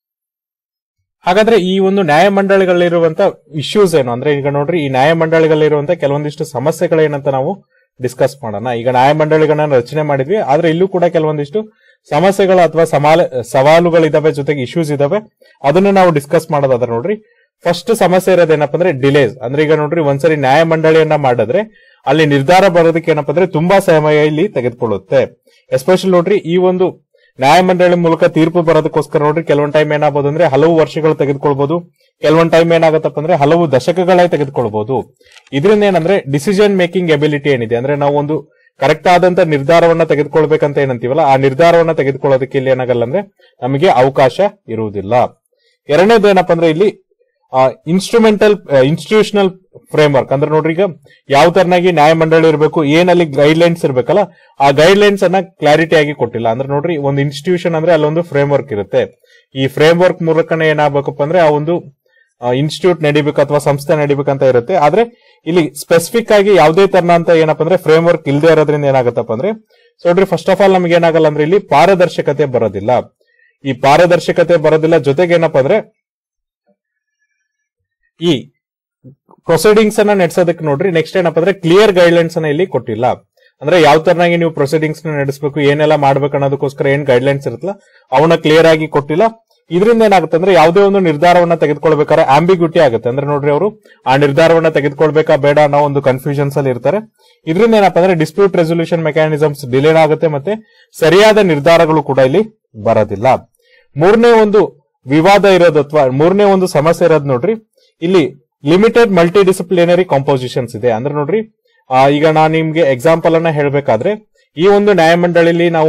ಹಾಗಾದ್ರೆ ಈ ಒಂದು ನ್ಯಾಯಮಂಡಳಿಗಳಿರುವಂತ ಇಶ್ಯೂಸ್ ಏನು ಅಂದ್ರೆ ಈಗ ನೋಡ್ರಿ ಈ ನ್ಯಾಯಮಂಡಳಿಗಳಿರುವಂತ ಕೆಲವೊಂದಿಷ್ಟು ಸಮಸ್ಯೆಗಳೇನಂತ ನಾವು ಡಿಸ್ಕಸ್ ಮಾಡೋಣ ಈಗ ನ್ಯಾಯಮಂಡಳಿಗಳನ್ನ ರಚನೆ ಮಾಡಿದ್ವಿ ಆದ್ರೆ ಇಲ್ಲೂ ಕೂಡ ಕೆಲವೊಂದಿಷ್ಟು ಸಮಸ್ಯೆಗಳು ಅಥವಾ ಸಮಾಲ ಸವಾಲುಗಳಿದಾವೆ ಜೊತೆಗೆ ಇಶ್ಯೂಸ್ ಇದಾವೆ ಅದನ್ನ ನಾವು ಡಿಸ್ಕಸ್ ಮಾಡೋದಾದ್ರೆ ನೋಡ್ರಿ ಫಸ್ಟ್ ಸಮಸ್ಯೆ ಇರೋದೇನಪ್ಪ ಅಂದ್ರೆ ಡಿಲೇಸ್ ಅಂದ್ರೆ ಈಗ ನೋಡ್ರಿ ಒಂದ್ಸರಿ ನ್ಯಾಯಮಂಡಳಿಯನ್ನ ಮಾಡಿದ್ರೆ ಅಲ್ಲಿ ನಿರ್ಧಾರ ಬರೋದಕ್ಕೆ ಏನಪ್ಪ ಅಂದ್ರೆ ತುಂಬಾ ಸಮಯ ಇಲ್ಲಿ ತೆಗೆದುಕೊಳ್ಳುತ್ತೆ ಎಸ್ಪೆಷಲಿ ನೋಡ್ರಿ ಈ ಒಂದು ನ್ಯಾಯಮಂಡಳಿ ಮೂಲಕ ತೀರ್ಪು ಬರೋದಕ್ಕೋಸ್ಕರ ನೋಡ್ರಿ ಕೆಲವೊಂದ್ ಟೈಮ್ ಏನಾಗಬಹುದು ಅಂದ್ರೆ ಹಲವು ವರ್ಷಗಳು ತೆಗೆದುಕೊಳ್ಬಹುದು ಕೆಲವೊಂದ್ ಟೈಮ್ ಏನಾಗತ್ತಪ್ಪ ಅಂದ್ರೆ ಹಲವು ದಶಕಗಳೇ ತೆಗೆದುಕೊಳ್ಬಹುದು ಇದರಿಂದ ಏನಂದ್ರೆ ಡಿಸಿಷನ್ ಮೇಕಿಂಗ್ ಎಬಿಲಿಟಿ ಏನಿದೆ ಅಂದ್ರೆ ನಾವು ಒಂದು ಕರೆಕ್ಟ್ ಆದಂತ ನಿರ್ಧಾರವನ್ನ ತೆಗೆದುಕೊಳ್ಬೇಕಂತ ಏನಂತೀವಲ್ಲ ಆ ನಿರ್ಧಾರವನ್ನ ತೆಗೆದುಕೊಳ್ಳೋದಕ್ಕೆ ಇಲ್ಲಿ ಏನಾಗಲ್ಲ ಅಂದ್ರೆ ನಮಗೆ ಅವಕಾಶ ಇರುವುದಿಲ್ಲ ಎರಡನೇದು ಏನಪ್ಪ ಅಂದ್ರೆ ಇಲ್ಲಿ ಇನ್ಸ್ಟ್ರೂಮೆಂಟಲ್ ಇನ್ಸ್ಟಿಟ್ಯೂಷನಲ್ ಫ್ರೇಮ್ವರ್ಕ್ ಅಂದ್ರೆ ನೋಡ್ರಿ ಈಗ ಯಾವ ತರನಾಗಿ ನ್ಯಾಯಮಂಡಳಿ ಇರಬೇಕು ಏನಲ್ಲಿ ಗೈಡ್ ಲೈನ್ಸ್ ಇರ್ಬೇಕಲ್ಲ ಆ ಗೈಡ್ ಲೈನ್ಸ್ ಅನ್ನ ಕ್ಲಾರಿಟಿ ಆಗಿ ಕೊಟ್ಟಿಲ್ಲ ಅಂದ್ರೆ ನೋಡ್ರಿ ಒಂದು ಇನ್ಸ್ಟಿಟ್ಯೂಷನ್ ಅಂದ್ರೆ ಅಲ್ಲೊಂದು ಫ್ರೇಮ್ ವರ್ಕ್ ಇರುತ್ತೆ ಈ ಫ್ರೇಮ್ ವರ್ಕ್ ಮೂಲಕನೇ ಏನಾಗಬೇಕಪ್ಪ ಅಂದ್ರೆ ಆ ಒಂದು ಇನ್ಸ್ಟಿಟ್ಯೂಟ್ ನಡಿಬೇಕು ಅಥವಾ ಸಂಸ್ಥೆ ನಡಿಬೇಕಂತ ಇರುತ್ತೆ ಆದ್ರೆ ಇಲ್ಲಿ ಸ್ಪೆಸಿಫಿಕ್ ಆಗಿ ಯಾವುದೇ ತರನ ಅಂತ ಏನಪ್ಪ ಅಂದ್ರೆ ಫ್ರೇಮ್ ವರ್ಕ್ ಇಲ್ಲದೆ ಇರೋದ್ರಿಂದ ಏನಾಗತ್ತಪ್ಪ ಅಂದ್ರೆ ಸೊ ನೋಡ್ರಿ ಫಸ್ಟ್ ಆಫ್ ಆಲ್ ನಮ್ಗೆ ಏನಾಗಲ್ಲ ಅಂದ್ರೆ ಇಲ್ಲಿ ಪಾರದರ್ಶಕತೆ ಬರೋದಿಲ್ಲ ಈ ಪಾರದರ್ಶಕತೆ ಬರೋದಿಲ್ಲ ಜೊತೆಗೆ ಏನಪ್ಪ ಅಂದ್ರೆ ಈ ಪ್ರೊಸೀಡಿಂಗ್ಸ್ ಅನ್ನ ನಡೆಸೋದಕ್ಕೆ ನೋಡ್ರಿ ನೆಕ್ಸ್ಟ್ ಏನಪ್ಪ ಅಂದ್ರೆ ಕ್ಲಿಯರ್ ಗೈಡ್ಲೈನ್ಸ್ ಅನ್ನ ಇಲ್ಲಿ ಕೊಟ್ಟಿಲ್ಲ ಅಂದ್ರೆ ಯಾವ ತರನಾಗಿ ನೀವು ಪ್ರೊಸೀಡಿಂಗ್ಸ್ ನ ನಡೆಸಬೇಕು ಏನೆಲ್ಲ ಮಾಡ್ಬೇಕು ಅನ್ನೋದಕ್ಕೋಸ್ಕರ ಏನ್ ಗೈಡ್ಲೈನ್ಸ್ ಇರುತ್ತಲ್ಲ ಅವನ್ನ ಕ್ಲಿಯರ್ ಆಗಿ ಕೊಟ್ಟಿಲ್ಲ ಇದರಿಂದ ಏನಾಗುತ್ತೆ ಅಂದ್ರೆ ಯಾವುದೇ ಒಂದು ನಿರ್ಧಾರವನ್ನ ತೆಗೆದುಕೊಳ್ಬೇಕಾದ್ರೆ ಆಂಬಿಗ್ಯೂಟಿ ಆಗುತ್ತೆ ಅಂದ್ರೆ ನೋಡ್ರಿ ಅವರು ಆ ನಿರ್ಧಾರವನ್ನ ತೆಗೆದುಕೊಳ್ಬೇಕಾ ಬೇಡ ಅನ್ನೋ ಒಂದು ಕನ್ಫ್ಯೂಷನ್ಸ್ ಅಲ್ಲಿ ಇರ್ತಾರೆ ಇದರಿಂದ ಏನಪ್ಪಾ ಅಂದ್ರೆ ಡಿಸ್ಪ್ಯೂಟ್ ರೆಸೊಲ್ಯೂಷನ್ ಮೆಕ್ಯಾನಿಸಮ್ಸ್ ಡಿಲೇ ಆಗುತ್ತೆ ಮತ್ತೆ ಸರಿಯಾದ ನಿರ್ಧಾರಗಳು ಕೂಡ ಇಲ್ಲಿ ಬರೋದಿಲ್ಲ ಮೂರನೇ ಒಂದು ವಿವಾದ ಇರೋದು ಅಥವಾ ಮೂರನೇ ಒಂದು ಸಮಸ್ಯೆ ಇರೋದು ನೋಡ್ರಿ ಇಲ್ಲಿ ಲಿಮಿಟೆಡ್ ಮಲ್ಟಿ ಡಿಸಿಪ್ಲಿನರಿ ಕಾಂಪೋಸಿಷನ್ಸ್ ಇದೆ ಅಂದ್ರೆ ನೋಡ್ರಿ ಆ, ಈಗ ನಾನು ನಿಮ್ಗೆ ಎಕ್ಸಾಂಪಲ್ ಅನ್ನ ಹೇಳ್ಬೇಕಾದ್ರೆ ಈ ಒಂದು ನ್ಯಾಯಮಂಡಳಿಲಿ ನಾವು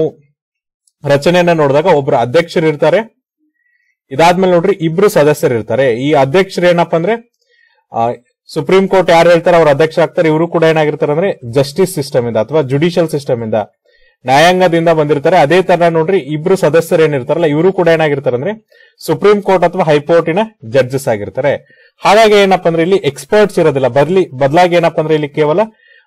ರಚನೆಯನ್ನ ನೋಡಿದಾಗ ಒಬ್ರು ಅಧ್ಯಕ್ಷರು ಇರ್ತಾರೆ ಇದಾದ್ಮೇಲೆ ನೋಡ್ರಿ ಇಬ್ರು ಸದಸ್ಯರು ಇರ್ತಾರೆ ಈ ಅಧ್ಯಕ್ಷರು ಏನಪ್ಪಾ ಅಂದ್ರೆ ಆ, ಸುಪ್ರೀಂ ಕೋರ್ಟ್ ಯಾರು ಹೇಳ್ತಾರೆ ಅವ್ರ ಅಧ್ಯಕ್ಷ ಆಗ್ತಾರೆ ಇವರು ಕೂಡ ಏನಾಗಿರ್ತಾರೆ ಅಂದ್ರೆ ಜಸ್ಟಿಸ್ ಸಿಸ್ಟಮ್ ಇಂದ ಅಥವಾ ಜುಡಿಷಿಯಲ್ ಸಿಸ್ಟಮ್ ಇಂದ ನ್ಯಾಯಾಂಗದಿಂದ ಬಂದಿರ್ತಾರೆ ಅದೇ ತರ ನೋಡ್ರಿ ಇಬ್ರು ಸದಸ್ಯರು ಏನಿರ್ತಾರಲ್ಲ ಇವರು ಕೂಡ ಏನಾಗಿರ್ತಾರೆ ಅಂದ್ರೆ ಸುಪ್ರೀಂ ಕೋರ್ಟ್ ಅಥವಾ ಹೈಕೋರ್ಟಿನ ಜಡ್ಜಸ್ ಆಗಿರ್ತಾರೆ ಹಾಗಾಗಿ ಏನಪ್ಪಾ ಅಂದ್ರೆ ಇಲ್ಲಿ ಎಕ್ಸ್ಪರ್ಟ್ಸ್ ಇರೋದಿಲ್ಲ ಬದ್ಲಿ ಬದಲಾಗಿ ಏನಪ್ಪಾ ಅಂದ್ರೆ ಇಲ್ಲಿ ಕೇವಲ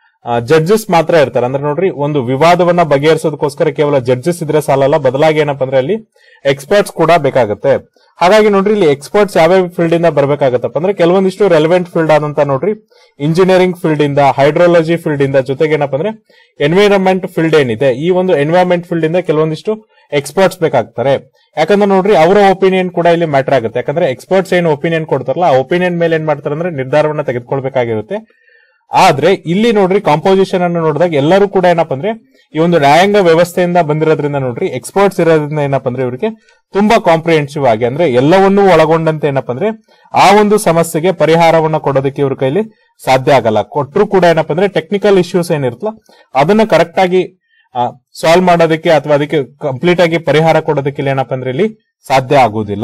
ಜಡ್ಜಸ್ ಮಾತ್ರ ಇರ್ತಾರೆ ಅಂದ್ರೆ ನೋಡ್ರಿ ಒಂದು ವಿವಾದವನ್ನ ಬಗೆಹರಿಸೋದಕ್ಕೋಸ್ಕರ ಕೇವಲ ಜಡ್ಜಸ್ ಇದ್ರೆ ಸಾಲಲ್ಲ ಬದಲಾಗಿ ಏನಪ್ಪಾ ಅಂದ್ರೆ ಅಲ್ಲಿ ಎಕ್ಸ್ಪರ್ಟ್ಸ್ ಕೂಡ ಬೇಕಾಗುತ್ತೆ ಹಾಗಾಗಿ ನೋಡ್ರಿ ಇಲ್ಲಿ ಎಕ್ಸ್ಪರ್ಟ್ಸ್ ಯಾವ್ಯಾವ ಫೀಲ್ಡ್ ಇಂದ ಬರ್ಬೇಕಾಗತ್ತಪ್ಪ ಅಂದ್ರೆ ಕೆಲವೊಂದಿಷ್ಟು ರೆಲೆವೆಂಟ್ ಫೀಲ್ಡ್ ಆದಂತ ನೋಡ್ರಿ ಇಂಜಿನಿಯರಿಂಗ್ ಫೀಲ್ಡ್ ಇಂದ ಹೈಡ್ರಾಲಜಿ ಫೀಲ್ಡ್ ಇಂದ ಜೊತೆಗೆ ಏನಪ್ಪಾ ಅಂದ್ರೆ ಎನ್ವಿರಾನ್ಮೆಂಟ್ ಫೀಲ್ಡ್ ಏನಿದೆ ಈ ಒಂದು ಎನ್ವೈರನ್ಮೆಂಟ್ ಫೀಲ್ಡ್ ಇಂದ ಕೆಲವೊಂದಿಷ್ಟು ಎಕ್ಸ್ಪರ್ಟ್ಸ್ ಬೇಕಾಗ್ತಾರೆ ಯಾಕಂದ್ರೆ ನೋಡ್ರಿ ಅವರ ಒಪಿನಿಯನ್ ಕೂಡ ಇಲ್ಲಿ ಮ್ಯಾಟರ್ ಆಗುತ್ತೆ ಯಾಕಂದ್ರೆ ಎಕ್ಸ್ಪರ್ಟ್ಸ್ ಏನು ಒಪಿನಿಯನ್ ಕೊಡ್ತಾರಲ್ಲ ಆ ಒಪಿನಿಯನ್ ಮೇಲೆ ಏನ್ ಮಾಡ್ತಾರೆ ಅಂದ್ರೆ ನಿರ್ಧಾರವನ್ನ ತೆಗೆದುಕೊಳ್ಬೇಕಾಗಿರುತ್ತೆ ಆದ್ರೆ ಇಲ್ಲಿ ನೋಡ್ರಿ ಕಾಂಪೋಸಿಷನ್ ಅನ್ನು ನೋಡಿದಾಗ ಎಲ್ಲರೂ ಕೂಡ ಏನಪ್ಪಾ ಅಂದ್ರೆ ಈ ಒಂದು ನ್ಯಾಯಾಂಗ ವ್ಯವಸ್ಥೆಯಿಂದ ಬಂದಿರೋದ್ರಿಂದ ನೋಡ್ರಿ ಎಕ್ಸ್ಪರ್ಟ್ಸ್ ಇರೋದ್ರಿಂದ ಏನಪ್ಪಾ ಅಂದ್ರೆ ಇವರಿಗೆ ತುಂಬಾ ಕಾಂಪ್ರಿಹೆನ್ಸಿವ್ ಆಗಿ ಅಂದ್ರೆ ಎಲ್ಲವನ್ನೂ ಒಳಗೊಂಡಂತೆ ಏನಪ್ಪಾ ಅಂದ್ರೆ ಆ ಒಂದು ಸಮಸ್ಯೆಗೆ ಪರಿಹಾರವನ್ನ ಕೊಡೋದಕ್ಕೆ ಇವ್ರ ಕೈಲಿ ಸಾಧ್ಯ ಆಗಲ್ಲ ಕೊಟ್ಟರು ಕೂಡ ಏನಪ್ಪಾ ಅಂದ್ರೆ ಟೆಕ್ನಿಕಲ್ ಇಶ್ಯೂಸ್ ಏನಿರುತ್ತಲ್ಲ ಅದನ್ನ ಕರೆಕ್ಟ್ ಆಗಿ ಸಾಲ್ವ್ ಮಾಡೋದಕ್ಕೆ ಅಥವಾ ಅದಕ್ಕೆ ಕಂಪ್ಲೀಟ್ ಆಗಿ ಪರಿಹಾರ ಕೊಡೋದಕ್ಕೆ ಇಲ್ಲಿ ಏನಪ್ಪಾ ಅಂದ್ರೆ ಇಲ್ಲಿ ಸಾಧ್ಯ ಆಗುವುದಿಲ್ಲ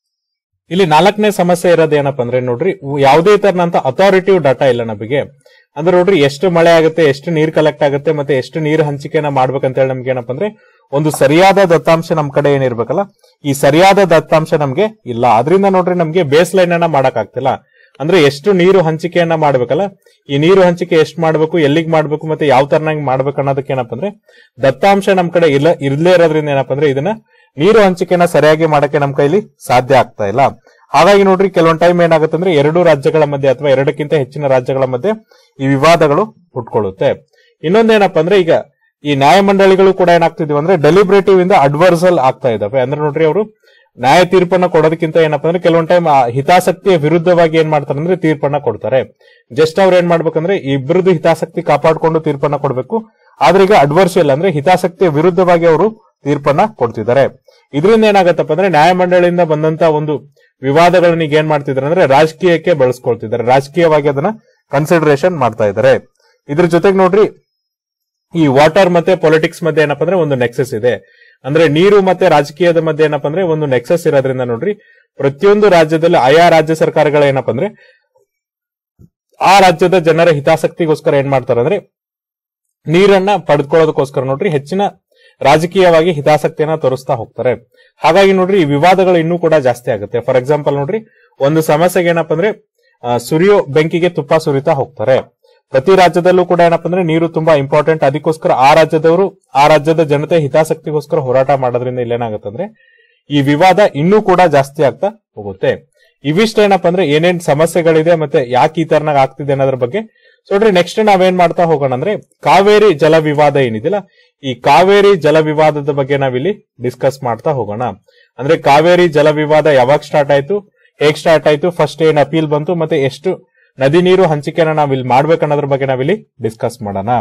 ಇಲ್ಲಿ ನಾಲ್ಕನೇ ಸಮಸ್ಯೆ ಇರೋದು ಏನಪ್ಪಾ ಅಂದ್ರೆ ನೋಡ್ರಿ ಉ- ಯಾವುದೇ ತರನಂತ ಅಥಾರಿಟಿವ್ ಡಾಟಾ ಇಲ್ಲ ನಮಗೆ ಅಂದ್ರೆ ನೋಡ್ರಿ ಎಷ್ಟು ಮಳೆ ಆಗುತ್ತೆ ಎಷ್ಟು ನೀರ್ ಕಲೆಕ್ಟ್ ಆಗುತ್ತೆ ಮತ್ತೆ ಎಷ್ಟು ನೀರು ಹಂಚಿಕೆನ ಮಾಡ್ಬೇಕಂತ ಹೇಳಿ ನಮ್ಗೆ ಏನಪ್ಪಾ ಅಂದ್ರೆ ಒಂದು ಸರಿಯಾದ ದತ್ತಾಂಶ ನಮ್ ಕಡೆ ಏನಿರ್ಬೇಕಲ್ಲ ಈ ಸರಿಯಾದ ದತ್ತಾಂಶ ನಮ್ಗೆ ಇಲ್ಲ ಅದರಿಂದ ನೋಡ್ರಿ ನಮ್ಗೆ ಬೇಸ್ ಲೈನ್ ಅನ್ನ ಮಾಡಕ್ ಆಗ್ತಿಲ್ಲ ಅಂದ್ರೆ ಎಷ್ಟು ನೀರು ಹಂಚಿಕೆಯನ್ನ ಮಾಡ್ಬೇಕಲ್ಲ ಈ ನೀರು ಹಂಚಿಕೆ ಎಷ್ಟು ಮಾಡ್ಬೇಕು ಎಲ್ಲಿಗೆ ಮಾಡ್ಬೇಕು ಮತ್ತೆ ಯಾವ ತರನಾಗಿ ಮಾಡ್ಬೇಕು ಅನ್ನೋದಕ್ಕೆ ಏನಪ್ಪಾ ಅಂದ್ರೆ ದತ್ತಾಂಶ ನಮ್ ಕಡೆ ಇಲ್ಲ ಇರ್ಲೇ ಇರೋದ್ರಿಂದ ಏನಪ್ಪಾ ಅಂದ್ರೆ ಇದನ್ನ ನೀರು ಹಂಚಿಕೆನ ಸರಿಯಾಗಿ ಮಾಡಕ್ಕೆ ನಮ್ ಕೈಲಿ ಸಾಧ್ಯ ಆಗ್ತಾ ಇಲ್ಲ ಹಾಗಾಗಿ ನೋಡ್ರಿ ಕೆಲವೊಂದ್ ಟೈಮ್ ಏನಾಗುತ್ತೆ ಅಂದ್ರೆ ಎರಡು ರಾಜ್ಯಗಳ ಮಧ್ಯೆ ಅಥವಾ ಎರಡಕ್ಕಿಂತ ಹೆಚ್ಚಿನ ರಾಜ್ಯಗಳ ಮಧ್ಯೆ ಈ ವಿವಾದಗಳು ಹುಟ್ಕೊಳ್ಳುತ್ತೆ ಇನ್ನೊಂದೇನಪ್ಪ ಅಂದ್ರೆ ಈಗ ಈ ನ್ಯಾಯಮಂಡಳಿಗಳು ಕೂಡ ಏನಾಗ್ತಿದ್ವಿ ಅಂದ್ರೆ ಡೆಲಿಬ್ರೇಟಿವ್ ಇಂದ ಅಡ್ವರ್ಸಲ್ ಆಗ್ತಾ ಇದಾವೆ ಅಂದ್ರೆ ನೋಡ್ರಿ ಅವರು ನ್ಯಾಯ ತೀರ್ಪನ್ನ ಕೊಡೋದಕ್ಕಿಂತ ಏನಪ್ಪಾ ಅಂದ್ರೆ ಕೆಲವೊಂದ್ ಟೈಮ್ ಹಿತಾಸಕ್ತಿಯ ವಿರುದ್ಧವಾಗಿ ಏನ್ ಮಾಡ್ತಾರೆ ಅಂದ್ರೆ ತೀರ್ಪನ್ನ ಕೊಡ್ತಾರೆ ಜಸ್ಟ್ ಅವ್ರು ಏನ್ ಮಾಡ್ಬೇಕಂದ್ರೆ ಇಬ್ಬರದು ಹಿತಾಸಕ್ತಿ ಕಾಪಾಡ್ಕೊಂಡು ತೀರ್ಪನ್ನ ಕೊಡ್ಬೇಕು ಆದ್ರೆ ಈಗ ಅಡ್ವರ್ಷಿಯಲ್ ಅಂದ್ರೆ ಹಿತಾಸಕ್ತಿಯ ವಿರುದ್ಧವಾಗಿ ಅವರು ತೀರ್ಪನ್ನ ಕೊಡ್ತಿದ್ದಾರೆ ಇದರಿಂದ ಏನಾಗತ್ತಪ್ಪ ಅಂದ್ರೆ ನ್ಯಾಯಮಂಡಳಿಯಿಂದ ಬಂದಂತ ಒಂದು ವಿವಾದಗಳನ್ನ ಈಗ ಏನ್ ಮಾಡ್ತಿದ್ದಾರೆ ಅಂದ್ರೆ ರಾಜಕೀಯಕ್ಕೆ ಬಳಸ್ಕೊಳ್ತಿದ್ದಾರೆ ರಾಜಕೀಯವಾಗಿ ಅದನ್ನ ಕನ್ಸಿಡರೇಷನ್ ಮಾಡ್ತಾ ಇದ್ದಾರೆ ಇದ್ರ ಜೊತೆಗೆ ನೋಡ್ರಿ ಈ ವಾಟರ್ ಮತ್ತೆ ಪೊಲಿಟಿಕ್ಸ್ ಮಧ್ಯೆ ಏನಪ್ಪಾ ಅಂದ್ರೆ ಒಂದು ನೆಕ್ಸಸ್ ಇದೆ ಅಂದ್ರೆ ನೀರು ಮತ್ತೆ ರಾಜಕೀಯದ ಮಧ್ಯೆ ಏನಪ್ಪಾ ಅಂದ್ರೆ ಒಂದು ನೆಕ್ಸಸ್ ಇರೋದ್ರಿಂದ ನೋಡ್ರಿ ಪ್ರತಿಯೊಂದು ರಾಜ್ಯದಲ್ಲಿ ಆಯಾ ರಾಜ್ಯ ಸರ್ಕಾರಗಳು ಏನಪ್ಪಾ ಅಂದ್ರೆ ಆ ರಾಜ್ಯದ ಜನರ ಹಿತಾಸಕ್ತಿಗೋಸ್ಕರ ಏನ್ ಮಾಡ್ತಾರೆ ಅಂದ್ರೆ ನೀರನ್ನ ಪಡೆದುಕೊಳ್ಳೋದಕ್ಕೋಸ್ಕರ ನೋಡ್ರಿ ಹೆಚ್ಚಿನ ರಾಜಕೀಯವಾಗಿ ಹಿತಾಸಕ್ತಿಯನ್ನ ತೋರಿಸ್ತಾ ಹೋಗ್ತಾರೆ ಹಾಗಾಗಿ ನೋಡ್ರಿ ಈ ವಿವಾದಗಳು ಇನ್ನೂ ಕೂಡ ಜಾಸ್ತಿ ಆಗುತ್ತೆ ಫಾರ್ ಎಕ್ಸಾಂಪಲ್ ನೋಡ್ರಿ ಒಂದು ಸಮಸ್ಯೆಗೆ ಏನಪ್ಪಾ ಅಂದ್ರೆ ಆ, ಸುರಿಯೋ ಬೆಂಕಿಗೆ ತುಪ್ಪ ಸುರಿತಾ ಹೋಗ್ತಾರೆ ಪ್ರತಿ ರಾಜ್ಯದಲ್ಲೂ ಕೂಡ ಏನಪ್ಪಾ ಅಂದ್ರೆ ನೀರು ತುಂಬಾ ಇಂಪಾರ್ಟೆಂಟ್ ಅದಕ್ಕೋಸ್ಕರ ಆ ರಾಜ್ಯದವರು ಆ ರಾಜ್ಯದ ಜನತೆ ಹಿತಾಸಕ್ತಿಗೋಸ್ಕರ ಹೋರಾಟ ಮಾಡೋದ್ರಿಂದ ಇಲ್ಲೇನಾಗುತ್ತೆ ಅಂದ್ರೆ ಈ ವಿವಾದ ಇನ್ನೂ ಕೂಡ ಜಾಸ್ತಿ ಆಗ್ತಾ ಹೋಗುತ್ತೆ ಇವಿಷ್ಟ ಏನಪ್ಪಾ ಅಂದ್ರೆ ಏನೇನ್ ಸಮಸ್ಯೆಗಳಿದೆ ಮತ್ತೆ ಯಾಕೆ ಈ ತರನಾಗ ಆಗ್ತಿದೆ ಅನ್ನೋದ್ರ ಬಗ್ಗೆ ಸೊ ನೋಡ್ರಿ ನೆಕ್ಸ್ಟ್ ನಾವೇನ್ ಮಾಡ್ತಾ ಹೋಗೋಣ ಅಂದ್ರೆ ಕಾವೇರಿ ಜಲ ವಿವಾದ ಏನಿದೆಯಲ್ಲ ಈ ಕಾವೇರಿ ಜಲ ವಿವಾದದ ಬಗ್ಗೆ ನಾವಿಲ್ಲಿ ಡಿಸ್ಕಸ್ ಮಾಡ್ತಾ ಹೋಗೋಣ ಅಂದ್ರೆ ಕಾವೇರಿ ಜಲ ವಿವಾದ ಯಾವಾಗ ಸ್ಟಾರ್ಟ್ ಆಯ್ತು ಹೇಗ್ ಸ್ಟಾರ್ಟ್ ಆಯ್ತು ಫಸ್ಟ್ ಏನ್ ಅಪೀಲ್ ಬಂತು ಮತ್ತೆ ಎಷ್ಟು ನದಿ ನೀರು ಹಂಚಿಕೆನ ನಾವ್ ಇಲ್ಲಿ ಮಾಡ್ಬೇಕನ್ನೋದ್ರ ಬಗ್ಗೆ ನಾವಿಲ್ಲಿ ಡಿಸ್ಕಸ್ ಮಾಡೋಣ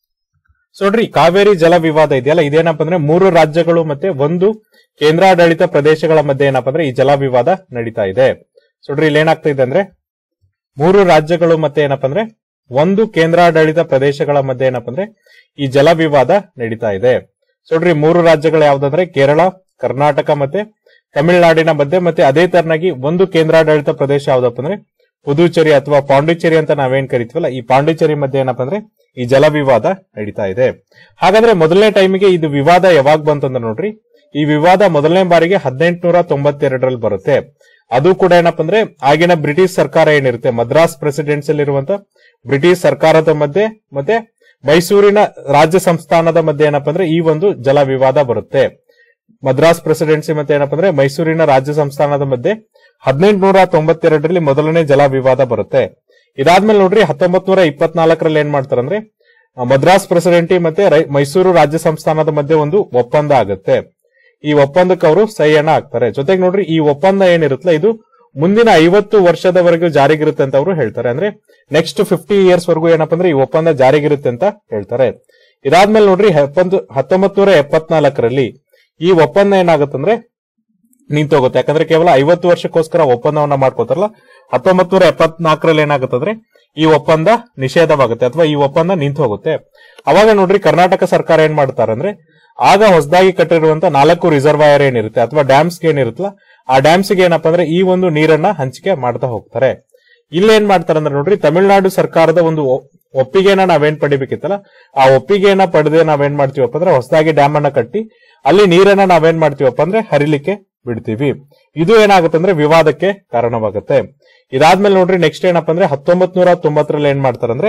ಸೊ ನೋಡ್ರಿ ಕಾವೇರಿ ಜಲ ವಿವಾದ ಇದೆಯಲ್ಲ ಇದೇನಪ್ಪ ಅಂದ್ರೆ ಮೂರು ರಾಜ್ಯಗಳು ಮತ್ತೆ ಒಂದು ಕೇಂದ್ರಾಡಳಿತ ಪ್ರದೇಶಗಳ ಮಧ್ಯೆ ಏನಪ್ಪ ಅಂದ್ರೆ ಈ ಜಲ ವಿವಾದ ನಡೀತಾ ಇದೆ ಸೊ ನೋಡ್ರಿ ಇಲ್ಲಿ ಏನಾಗ್ತಾ ಇದೆ ಅಂದ್ರೆ ಮೂರು ರಾಜ್ಯಗಳು ಮತ್ತೆ ಏನಪ್ಪ ಅಂದ್ರೆ ಒಂದು ಕೇಂದ್ರಾಡಳಿತ ಪ್ರದೇಶಗಳ ಮಧ್ಯೆ ಏನಪ್ಪ ಅಂದ್ರೆ ಈ ಜಲ ವಿವಾದ ನಡೀತಾ ಇದೆ ಸೊ ನೋಡ್ರಿ ಮೂರು ರಾಜ್ಯಗಳು ಯಾವ್ದಂದ್ರೆ ಕೇರಳ ಕರ್ನಾಟಕ ಮತ್ತೆ ತಮಿಳುನಾಡಿನ ಮಧ್ಯೆ ಮತ್ತೆ ಅದೇ ತರನಾಗಿ ಒಂದು ಕೇಂದ್ರಾಡಳಿತ ಪ್ರದೇಶ ಯಾವ್ದಪ್ಪ ಅಂದ್ರೆ ಪುದುಚೇರಿ ಅಥವಾ ಪಾಂಡಿಚೇರಿ ಅಂತ ನಾವೇನ್ ಕರಿತೀವಲ್ಲ ಈ ಪಾಂಡಿಚೇರಿ ಮಧ್ಯೆ ಏನಪ್ಪ ಅಂದ್ರೆ ಈ ಜಲ ವಿವಾದ ನಡೀತಾ ಇದೆ ಹಾಗಾದ್ರೆ ಮೊದಲನೇ ಟೈಮಿಗೆ ಇದು ವಿವಾದ ಯಾವಾಗ ಬಂತಂದ್ರೆ ನೋಡ್ರಿ ಈ ವಿವಾದ ಮೊದಲನೇ ಬಾರಿಗೆ ಹದಿನೆಂಟುನೂರ ತೊಂಬತ್ತೆರಡರಲ್ಲಿ ಬರುತ್ತೆ ಅದು ಕೂಡ ಏನಪ್ಪ ಅಂದ್ರೆ ಆಗಿನ ಬ್ರಿಟಿಷ್ ಸರ್ಕಾರ ಏನಿರುತ್ತೆ ಮದ್ರಾಸ್ ಪ್ರೆಸಿಡೆನ್ಸಿಯಲ್ಲಿ ಇರುವಂತ ಬ್ರಿಟಿಷ್ ಸರ್ಕಾರದ ಮಧ್ಯೆ ಮತ್ತೆ ಮೈಸೂರಿನ ರಾಜ್ಯ ಸಂಸ್ಥಾನದ ಮಧ್ಯೆ ಏನಪ್ಪ ಅಂದ್ರೆ ಈ ಒಂದು ಜಲ ವಿವಾದ ಬರುತ್ತೆ ಮದ್ರಾಸ್ ಪ್ರೆಸಿಡೆನ್ಸಿ ಮತ್ತೆ ಏನಪ್ಪ ಅಂದ್ರೆ ಮೈಸೂರಿನ ರಾಜ್ಯ ಸಂಸ್ಥಾನದ ಮಧ್ಯೆ ಹದಿನೆಂಟುನೂರ ತೊಂಬತ್ತೆರಡರಲ್ಲಿ ಮೊದಲನೇ ಜಲ ವಿವಾದ ಬರುತ್ತೆ ಇದಾದ್ಮೇಲೆ ನೋಡ್ರಿ ಹತ್ತೊಂಬತ್ ನೂರ ಇಪ್ಪತ್ನಾಲ್ಕರಲ್ಲಿ ಏನ್ ಮಾಡ್ತಾರಂದ್ರೆ ಆ, ಮದ್ರಾಸ್ ಪ್ರೆಸಿಡೆಂಟಿ ಮತ್ತೆ ರೈ- ಮೈಸೂರು ರಾಜ್ಯ ಸಂಸ್ಥಾನದ ಮಧ್ಯೆ ಒಂದು ಒಪ್ಪಂದ ಆಗುತ್ತೆ ಈ ಒಪ್ಪಂದಕ್ಕೆ ಅವರು ಸಹಿಯನ್ನ ಹಾಕ್ತಾರೆ ಜೊತೆಗೆ ನೋಡ್ರಿ ಈ ಒಪ್ಪಂದ ಏನಿರುತ್ತಲ್ಲ ಇದು ಮುಂದಿನ ಐವತ್ತು ವರ್ಷದವರೆಗೂ ಜಾರಿಗಿರುತ್ತೆ ಅಂತ ಅವರು ಹೇಳ್ತಾರೆ ಅಂದ್ರೆ ನೆಕ್ಸ್ಟ್ ಫಿಫ್ಟಿ ಇಯರ್ಸ್ ವರೆಗೂ ಏನಪ್ಪ ಅಂದ್ರೆ ಈ ಒಪ್ಪಂದ ಜಾರಿಗಿರುತ್ತೆ ಅಂತ ಹೇಳ್ತಾರೆ ಇದಾದ್ಮೇಲೆ ನೋಡ್ರಿ ಹತ್ತೊಂಬತ್ ನೂರ ಎಪ್ಪತ್ನಾಲ್ಕರಲ್ಲಿ ಈ ಒಪ್ಪಂದ ಏನಾಗುತ್ತಂದ್ರೆ ನಿಂತೋಗುತ್ತೆ ಯಾಕಂದ್ರೆ ಕೇವಲ ಐವತ್ತು ವರ್ಷಕ್ಕೋಸ್ಕರ ಒಪ್ಪಂದವನ್ನ ಮಾಡ್ಕೋತಾರಲ್ಲ ಹತ್ತೊಂಬತ್ ನೂರ ಎಪ್ಪತ್ನಾಲ್ಕರಲ್ಲಿ ಏನಾಗುತ್ತಂದ್ರೆ ಈ ಒಪ್ಪಂದ ನಿಷೇಧವಾಗುತ್ತೆ ಅಥವಾ ಈ ಒಪ್ಪಂದ ನಿಂತು ಹೋಗುತ್ತೆ ಅವಾಗ ನೋಡ್ರಿ ಕರ್ನಾಟಕ ಸರ್ಕಾರ ಏನ್ ಮಾಡ್ತಾರೆ ಅಂದ್ರೆ ಆಗ ಹೊಸದಾಗಿ ಕಟ್ಟಿರುವಂತ ನಾಲ್ಕು ರಿಸರ್ವಾಯರ್ ಏನಿರುತ್ತೆ ಅಥವಾ ಡ್ಯಾಮ್ಸ್ ಏನಿರುತ್ತಲ್ಲ ಆ ಡ್ಯಾಮ್ಸ್ ಗೆ ಏನಪ್ಪಾ ಅಂದ್ರೆ ಈ ಒಂದು ನೀರನ್ನ ಹಂಚಿಕೆ ಮಾಡ್ತಾ ಹೋಗ್ತಾರೆ ಇಲ್ಲಿ ಏನ್ ಮಾಡ್ತಾರೆ ಅಂದ್ರೆ ನೋಡ್ರಿ ತಮಿಳುನಾಡು ಸರ್ಕಾರದ ಒಂದು ಒ- ಒಪ್ಪಿಗೆನ ನಾವೇನ್ ಪಡಿಬೇಕಿತ್ತಲ್ಲ ಆ ಒಪ್ಪಿಗೆಯನ್ನ ಪಡೆದೇ ನಾವೇನ್ ಮಾಡ್ತೀವಪ್ಪ ಅಂದ್ರೆ ಹೊಸದಾಗಿ ಡ್ಯಾಮ್ ಅನ್ನ ಕಟ್ಟಿ ಅಲ್ಲಿ ನೀರನ್ನ ನಾವೇನ್ ಮಾಡ್ತೀವಪ್ಪ ಅಂದ್ರೆ ಹರಿಲಿಕ್ಕೆ ಬಿಡ್ತೀವಿ ಇದು ಏನಾಗುತ್ತೆ ಅಂದ್ರೆ ವಿವಾದಕ್ಕೆ ಕಾರಣವಾಗುತ್ತೆ ಇದಾದ್ಮೇಲೆ ನೋಡ್ರಿ ನೆಕ್ಸ್ಟ್ ಏನಪ್ಪ ಅಂದ್ರೆ ಹತ್ತೊಂಬತ್ ನೂರ ತೊಂಬತ್ತರಲ್ಲಿ ಏನ್ ಮಾಡ್ತಾರಂದ್ರೆ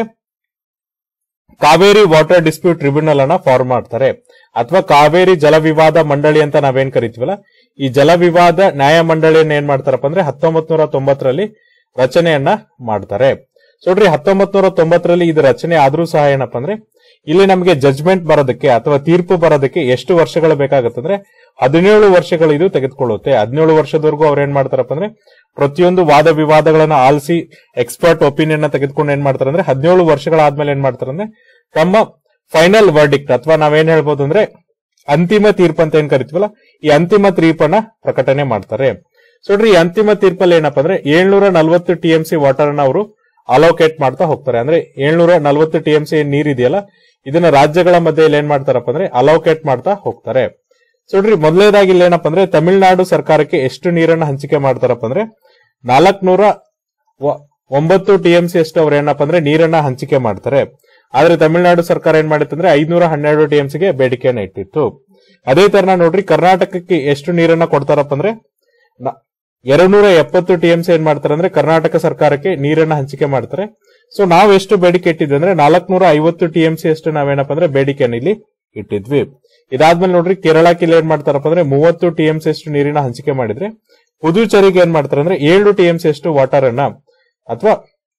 ಕಾವೇರಿ ವಾಟರ್ ಡಿಸ್ಪ್ಯೂಟ್ ಟ್ರಿಬ್ಯುನಲ್ ಅನ್ನ ಫಾರ್ಮ್ ಮಾಡ್ತಾರೆ ಅಥವಾ ಕಾವೇರಿ ಜಲ ವಿವಾದ ಮಂಡಳಿ ಅಂತ ನಾವೇನ್ ಕರಿತೀವಲ್ಲ ಈ ಜಲ ವಿವಾದ ನ್ಯಾಯ ಮಂಡಳಿಯನ್ನ ಏನ್ ಮಾಡ್ತಾರಪ್ಪ ಅಂದ್ರೆ ಹತ್ತೊಂಬತ್ ನೂರ ತೊಂಬತ್ತರಲ್ಲಿ ರಚನೆಯನ್ನ ಮಾಡ್ತಾರೆ ಸೊ ನೋಡ್ರಿ ಹತ್ತೊಂಬತ್ ನೂರ ತೊಂಬತ್ತರಲ್ಲಿ ಇದು ರಚನೆ ಆದ್ರೂ ಸಹ ಏನಪ್ಪಾ ಅಂದ್ರೆ ಇಲ್ಲಿ ನಮಗೆ ಜಜ್ಮೆಂಟ್ ಬರೋದಕ್ಕೆ ಅಥವಾ ತೀರ್ಪು ಬರೋದಕ್ಕೆ ಎಷ್ಟು ವರ್ಷಗಳು ಬೇಕಾಗುತ್ತಂದ್ರೆ ಹದಿನೇಳು ವರ್ಷಗಳು ಇದು ತೆಗೆದುಕೊಳ್ಳುತ್ತೆ ಹದಿನೇಳು ವರ್ಷದವರೆಗೂ ಅವ್ರು ಏನ್ ಮಾಡ್ತಾರಪ್ಪ ಅಂದ್ರೆ ಪ್ರತಿಯೊಂದು ವಾದ ವಿವಾದಗಳನ್ನ ಆಲಿಸಿ ಎಕ್ಸ್ಪರ್ಟ್ ಒಪಿನಿಯನ್ ತೆಗೆದುಕೊಂಡು ಏನ್ ಮಾಡ್ತಾರೆ ಅಂದ್ರೆ ಹದಿನೇಳು ವರ್ಷಗಳಾದ್ಮೇಲೆ ಏನ್ ಮಾಡ್ತಾರೆ ಅಂದ್ರೆ ತಮ್ಮ ಫೈನಲ್ ವರ್ಡಿಕ್ಟ್ ಅಥವಾ ನಾವೇನ್ ಹೇಳ್ಬೋದು ಅಂದ್ರೆ ಅಂತಿಮ ತೀರ್ಪು ಅಂತ ಏನ್ ಕರಿತೀವಲ್ಲ ಈ ಅಂತಿಮ ತೀರ್ಪನ್ನ ಪ್ರಕಟಣೆ ಮಾಡ್ತಾರೆ ಸೊ ನೋಡ್ರಿ ಈ ಅಂತಿಮ ತೀರ್ಪಲ್ಲಿ ಏನಪ್ಪಾ ಅಂದ್ರೆ ಏಳ್ನೂರ ನಲ್ವತ್ತು ಟಿ ಎಂ ಸಿ ವಾಟರ್ ಅನ್ನ ಅವರು ಅಲೋಕೇಟ್ ಮಾಡ್ತಾ ಹೋಗ್ತಾರೆ ಅಂದ್ರೆ ಏಳ್ನೂರ ನಲ್ವತ್ತು ಟಿ ಎಂ ಸಿ ಏನ್ ನೀರಿದೆಯಲ್ಲ ಇದನ್ನ ರಾಜ್ಯಗಳ ಮಧ್ಯೆ ಏನ್ ಮಾಡ್ತಾರಪ್ಪ ಅಂದ್ರೆ ಅಲೋಕೇಟ್ ಮಾಡ್ತಾ ಹೋಗ್ತಾರೆ ಸೊ ನೋಡ್ರಿ ಮೊದಲನೇದಾಗಿ ಇಲ್ಲಿ ಏನಪ್ಪಾ ಅಂದ್ರೆ ತಮಿಳುನಾಡು ಸರ್ಕಾರಕ್ಕೆ ಎಷ್ಟು ನೀರನ್ನ ಹಂಚಿಕೆ ಮಾಡ್ತಾರಪ್ಪ ಅಂದ್ರೆ ನಾಲ್ಕನೂರ ಒಂಬತ್ತು ಟಿ ಎಂ ಸಿ ಅಷ್ಟು ಅವ್ರು ಏನಪ್ಪಾ ಅಂದ್ರೆ ನೀರನ್ನ ಹಂಚಿಕೆ ಮಾಡ್ತಾರೆ ಆದ್ರೆ ತಮಿಳುನಾಡು ಸರ್ಕಾರ ಏನ್ ಮಾಡಿತ್ತು ಅಂದ್ರೆ ಐದ್ನೂರ ಹನ್ನೆರಡು ಟಿ ಎಂ ಸಿಗೆ ಬೇಡಿಕೆಯನ್ನ ಇಟ್ಟಿತ್ತು ಅದೇ ತರ ನೋಡ್ರಿ ಕರ್ನಾಟಕಕ್ಕೆ ಎಷ್ಟು ನೀರನ್ನ ಕೊಡ್ತಾರಪ್ಪ ಅಂದ್ರೆ ಎರಡ್ನೂರ ಎಪ್ಪತ್ತು ಟಿ ಎಂ ಸಿ ಏನ್ ಮಾಡ್ತಾರೆ ಅಂದ್ರೆ ಕರ್ನಾಟಕ ಸರ್ಕಾರಕ್ಕೆ ನೀರನ್ನ ಹಂಚಿಕೆ ಮಾಡ್ತಾರೆ ಸೊ ನಾವು ಎಷ್ಟು ಬೇಡಿಕೆ ಇಟ್ಟಿದ್ವಿ ಅಂದ್ರೆ ನಾಲ್ಕನೂರ ಐವತ್ತು ಟಿ ಎಂ ಸಿ ಅಷ್ಟು ನಾವೇನಪ್ಪ ಅಂದ್ರೆ ಬೇಡಿಕೆಯನ್ನು ಇಲ್ಲಿ ಇಟ್ಟಿದ್ವಿ ಇದಾದ್ಮೇಲೆ ನೋಡ್ರಿ ಕೇರಳಕ್ಕೆ ಇಲ್ಲಿ ಏನ್ ಮಾಡ್ತಾರಪ್ಪ ಅಂದ್ರೆ ಮೂವತ್ತು ಟಿ ಎಂ ಸಿ ಅಷ್ಟು ನೀರಿನ ಹಂಚಿಕೆ ಮಾಡಿದ್ರೆ ಪುದುಚೇರಿಗೆ ಏನ್ ಮಾಡ್ತಾರೆ ಅಂದ್ರೆ ಏಳು ಟಿ ಎಂ ಸಿ ಅಷ್ಟು ವಾಟರ್ ಅನ್ನ ಅಥವಾ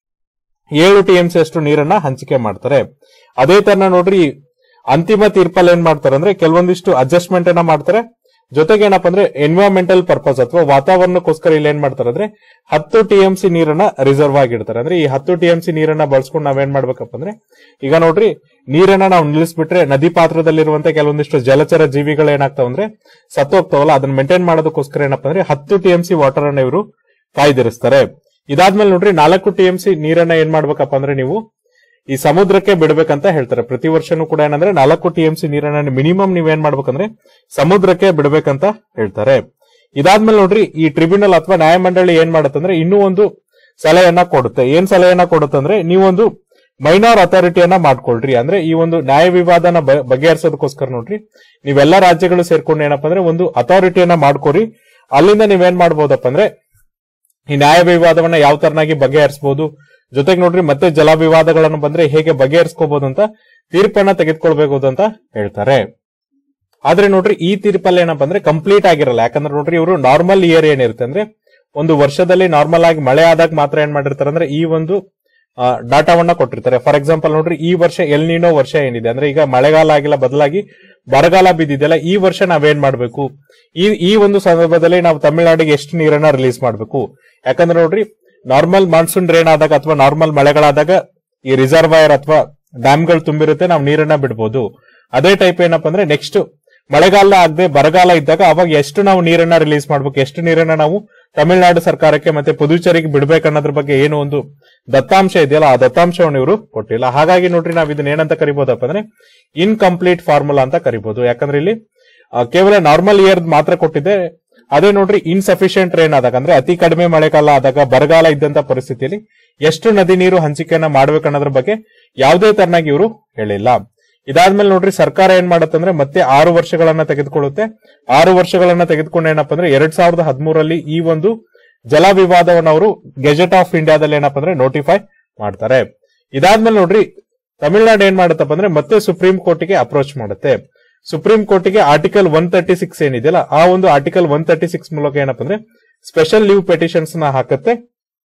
ಏಳು ಟಿ ಎಂ ಸಿ ಅಷ್ಟು ನೀರನ್ನ ಹಂಚಿಕೆ ಮಾಡ್ತಾರೆ ಅದೇ ತರ ನೋಡ್ರಿ ಅಂತಿಮ ತೀರ್ಪಲ್ಲಿ ಏನ್ ಮಾಡ್ತಾರೆ ಅಂದ್ರೆ ಕೆಲವೊಂದಿಷ್ಟು ಅಡ್ಜಸ್ಟ್ಮೆಂಟ್ ಅನ್ನ ಮಾಡ್ತಾರೆ ಜೊತೆಗೆ ಏನಪ್ಪಾ ಅಂದ್ರೆ ಎನ್ವಿರಾನ್ಮೆಂಟಲ್ ಪರ್ಪಸ್ ಅಥವಾ ವಾತಾವರಣಕ್ಕೋಸ್ಕರ ಇಲ್ಲಿ ಏನ್ ಮಾಡ್ತಾರೆ ಅಂದ್ರೆ ಹತ್ತು ಟಿ ಎಂ ಸಿ ನೀರನ್ನ ರಿಸರ್ವ್ ಆಗಿಡ್ತಾರೆ ಅಂದ್ರೆ ಈ ಹತ್ತು ಟಿ ಎಂ ಸಿ ನೀರನ್ನ ಬಳಸ್ಕೊಂಡು ನಾವೇನ್ ಮಾಡ್ಬೇಕಪ್ಪ ಅಂದ್ರೆ ಈಗ ನೋಡ್ರಿ ನೀರನ್ನ ನಾವು ನಿಲ್ಲಿಸ್ಬಿಟ್ರೆ ನದಿ ಪಾತ್ರದಲ್ಲಿರುವಂತ ಕೆಲವೊಂದಿಷ್ಟು ಜಲಚರ ಜೀವಿಗಳು ಏನಾಗ್ತಾವ ಅಂದ್ರೆ ಸತ್ತೋಗ್ತಾವಲ್ಲ ಅದನ್ನ ಮೇಂಟೈನ್ ಮಾಡೋದಕ್ಕೋಸ್ಕರ ಏನಪ್ಪಾ ಅಂದ್ರೆ ಹತ್ತು ಟಿ ಎಂ ಸಿ ವಾಟರ್ ಅನ್ನ ಇವರು ಕಾಯ್ದಿರಿಸ್ತಾರೆ ಇದಾದ್ಮೇಲೆ ನೋಡ್ರಿ ನಾಲ್ಕು ಟಿ ಎಂ ಸಿ ನೀರನ್ನ ಏನ್ ಮಾಡ್ಬೇಕಪ್ಪ ಅಂದ್ರೆ ನೀವು ಈ ಸಮುದ್ರಕ್ಕೆ ಬಿಡ್ಬೇಕಂತ ಹೇಳ್ತಾರೆ ಪ್ರತಿ ವರ್ಷನೂ ಕೂಡ ಏನಂದ್ರೆ ನಾಲ್ಕು ಟಿ ಎಂ ಸಿ ನೀರನ್ನ ಮಿನಿಮಮ್ ನೀವೇನ್ ಮಾಡ್ಬೇಕಂದ್ರೆ ಸಮುದ್ರಕ್ಕೆ ಬಿಡ್ಬೇಕಂತ ಹೇಳ್ತಾರೆ ಇದಾದ್ಮೇಲೆ ನೋಡ್ರಿ ಈ ಟ್ರಿಬ್ಯುನಲ್ ಅಥವಾ ನ್ಯಾಯಮಂಡಳಿ ಏನ್ ಮಾಡುತ್ತಂದ್ರೆ ಇನ್ನೂ ಒಂದು ಸಲಹೆಯನ್ನ ಕೊಡುತ್ತೆ ಏನ್ ಸಲಹೆಯನ್ನ ಕೊಡುತ್ತಂದ್ರೆ ನೀವೊಂದು ಮೈನಾರ್ ಅಥಾರಿಟಿಯನ್ನ ಮಾಡ್ಕೊಳ್ರಿ ಅಂದ್ರೆ ಈ ಒಂದು ನ್ಯಾಯ ವಿವಾದನ ಬ- ಬಗೆಹರಿಸೋದಕ್ಕೋಸ್ಕರ ನೋಡ್ರಿ ನೀವೆಲ್ಲ ರಾಜ್ಯಗಳು ಸೇರ್ಕೊಂಡು ಏನಪ್ಪಾ ಅಂದ್ರೆ ಒಂದು ಅಥಾರಿಟಿಯನ್ನ ಮಾಡ್ಕೊರಿ ಅಲ್ಲಿಂದ ನೀವೇನ್ ಮಾಡ್ಬೋದಪ್ಪ ಅಂದ್ರೆ ಈ ನ್ಯಾಯ ವಿವಾದವನ್ನ ಯಾವ ತರನಾಗಿ ಬಗೆಹರಿಸಬಹುದು ಜೊತೆಗೆ ನೋಡ್ರಿ ಮತ್ತೆ ಜಲ ವಿವಾದಗಳನ್ನು ಬಂದ್ರೆ ಹೇಗೆ ಬಗೆಹರಿಸ್ಕೋಬಹುದು ಅಂತ ತೀರ್ಪನ್ನ ತೆಗೆದುಕೊಳ್ಬೇಕು ಅಂತ ಹೇಳ್ತಾರೆ ಆದ್ರೆ ನೋಡ್ರಿ ಈ ತೀರ್ಪಲ್ಲಿ ಏನಪ್ಪಾ ಅಂದ್ರೆ ಕಂಪ್ಲೀಟ್ ಆಗಿರಲ್ಲ ಯಾಕಂದ್ರೆ ನೋಡ್ರಿ ಇವರು ನಾರ್ಮಲ್ ಇಯರ್ ಏನಿರುತ್ತೆ ಅಂದ್ರೆ ಒಂದು ವರ್ಷದಲ್ಲಿ ನಾರ್ಮಲ್ ಆಗಿ ಮಳೆ ಆದಾಗ ಮಾತ್ರ ಏನ್ ಮಾಡಿರ್ತಾರೆ ಅಂದ್ರೆ ಈ ಒಂದು ಡಾಟಾವನ್ನ ಕೊಟ್ಟಿರ್ತಾರೆ ಫಾರ್ ಎಕ್ಸಾಂಪಲ್ ನೋಡ್ರಿ ಈ ವರ್ಷ ಎಲ್ ನೀನೋ ವರ್ಷ ಏನಿದೆ ಅಂದ್ರೆ ಈಗ ಮಳೆಗಾಲ ಆಗಿಲ್ಲ ಬದಲಾಗಿ ಬರಗಾಲ ಬಿದ್ದಿದೆಯಲ್ಲ ಈ ವರ್ಷ ನಾವೇನ್ ಮಾಡ್ಬೇಕು ಈ ಈ ಒಂದು ಸಂದರ್ಭದಲ್ಲಿ ನಾವು ತಮಿಳುನಾಡಿಗೆ ಎಷ್ಟು ನೀರನ್ನ ರಿಲೀಸ್ ಮಾಡಬೇಕು ಯಾಕಂದ್ರೆ ನೋಡ್ರಿ ನಾರ್ಮಲ್ ಮಾನ್ಸೂನ್ ರೇನ್ ಆದಾಗ ಅಥವಾ ನಾರ್ಮಲ್ ಮಳೆಗಳಾದಾಗ ಈ ರಿಸರ್ವಾಯರ್ ಅಥವಾ ಡ್ಯಾಮ್ಗಳು ತುಂಬಿರುತ್ತೆ ನಾವು ನೀರನ್ನ ಬಿಡ್ಬೋದು ಅದೇ ಟೈಪ್ ಏನಪ್ಪಾ ಅಂದ್ರೆ ನೆಕ್ಸ್ಟ್ ಮಳೆಗಾಲ ಆಗದೆ ಬರಗಾಲ ಇದ್ದಾಗ ಅವಾಗ ಎಷ್ಟು ನಾವು ನೀರನ್ನ ರಿಲೀಸ್ ಮಾಡ್ಬೇಕು ಎಷ್ಟು ನೀರನ್ನ ನಾವು ತಮಿಳುನಾಡು ಸರ್ಕಾರಕ್ಕೆ ಮತ್ತೆ ಪುದುಚೇರಿಗೆ ಬಿಡ್ಬೇಕು ಅನ್ನೋದ್ರ ಬಗ್ಗೆ ಏನು ಒಂದು ದತ್ತಾಂಶ ಇದೆಯಲ್ಲ ಆ ದತ್ತಾಂಶವನ್ನು ಇವರು ಕೊಟ್ಟಿಲ್ಲ ಹಾಗಾಗಿ ನೋಡ್ರಿ ನಾವು ಇದನ್ನ ಏನಂತ ಕರಿಬಹುದಪ್ಪ ಅಂದ್ರೆ ಇನ್ಕಂಪ್ಲೀಟ್ ಫಾರ್ಮುಲಾ ಅಂತ ಕರಿಬಹುದು ಯಾಕಂದ್ರೆ ಇಲ್ಲಿ ಆ, ಕೇವಲ ನಾರ್ಮಲ್ ಇಯರ್ ಮಾತ್ರ ಕೊಟ್ಟಿದೆ ಅದೇ ನೋಡ್ರಿ ಇನ್ಸಫಿಶಿಯಂಟ್ ರೇನ್ ಆದಾಗ ಅಂದ್ರೆ ಅತಿ ಕಡಿಮೆ ಮಳೆಗಾಲ ಆದಾಗ ಬರಗಾಲ ಇದ್ದಂತ ಪರಿಸ್ಥಿತಿಯಲ್ಲಿ ಎಷ್ಟು ನದಿ ನೀರು ಹಂಚಿಕೆಯನ್ನ ಮಾಡ್ಬೇಕು ಅನ್ನೋದ್ರ ಬಗ್ಗೆ ಯಾವುದೇ ತರನಾಗಿ ಇವರು ಹೇಳಿಲ್ಲ ಇದಾದ್ಮೇಲೆ ನೋಡ್ರಿ ಸರ್ಕಾರ ಏನ್ ಮಾಡತ್ತಂದ್ರೆ ಮತ್ತೆ ಆರು ವರ್ಷಗಳನ್ನ ತೆಗೆದುಕೊಳ್ಳುತ್ತೆ ಆರು ವರ್ಷಗಳನ್ನ ತೆಗೆದುಕೊಂಡು ಏನಪ್ಪಾ ಅಂದ್ರೆ ಎರಡ್ ಸಾವಿರದ ಹದಿಮೂರಲ್ಲಿ ಈ ಒಂದು ಜಲ ವಿವಾದವನ್ನು ಅವರು ಗೆಜೆಟ್ ಆಫ್ ಇಂಡಿಯಾದಲ್ಲಿ ಏನಪ್ಪಾ ಅಂದ್ರೆ ನೋಟಿಫೈ ಮಾಡ್ತಾರೆ ಇದಾದ್ಮೇಲೆ ನೋಡ್ರಿ ತಮಿಳುನಾಡು ಏನ್ ಮಾಡುತ್ತಪ್ಪ ಅಂದ್ರೆ ಮತ್ತೆ ಸುಪ್ರೀಂ ಕೋರ್ಟ್ಗೆ ಅಪ್ರೋಚ್ ಮಾಡುತ್ತೆ ಸುಪ್ರೀಂ ಕೋರ್ಟ್ಗೆ ಆರ್ಟಿಕಲ್ ಒನ್ ತರ್ಟಿ ಸಿಕ್ಸ್ ಏನಿದೆಯಲ್ಲ ಆ ಒಂದು ಆರ್ಟಿಕಲ್ ಒನ್ ತರ್ಟಿ ಸಿಕ್ಸ್ ಮೂಲಕ ಏನಪ್ಪ ಅಂದ್ರೆ ಸ್ಪೆಷಲ್ ಲೀವ್ ಪೆಟಿಷನ್ಸ್ ನ ಹಾಕುತ್ತೆ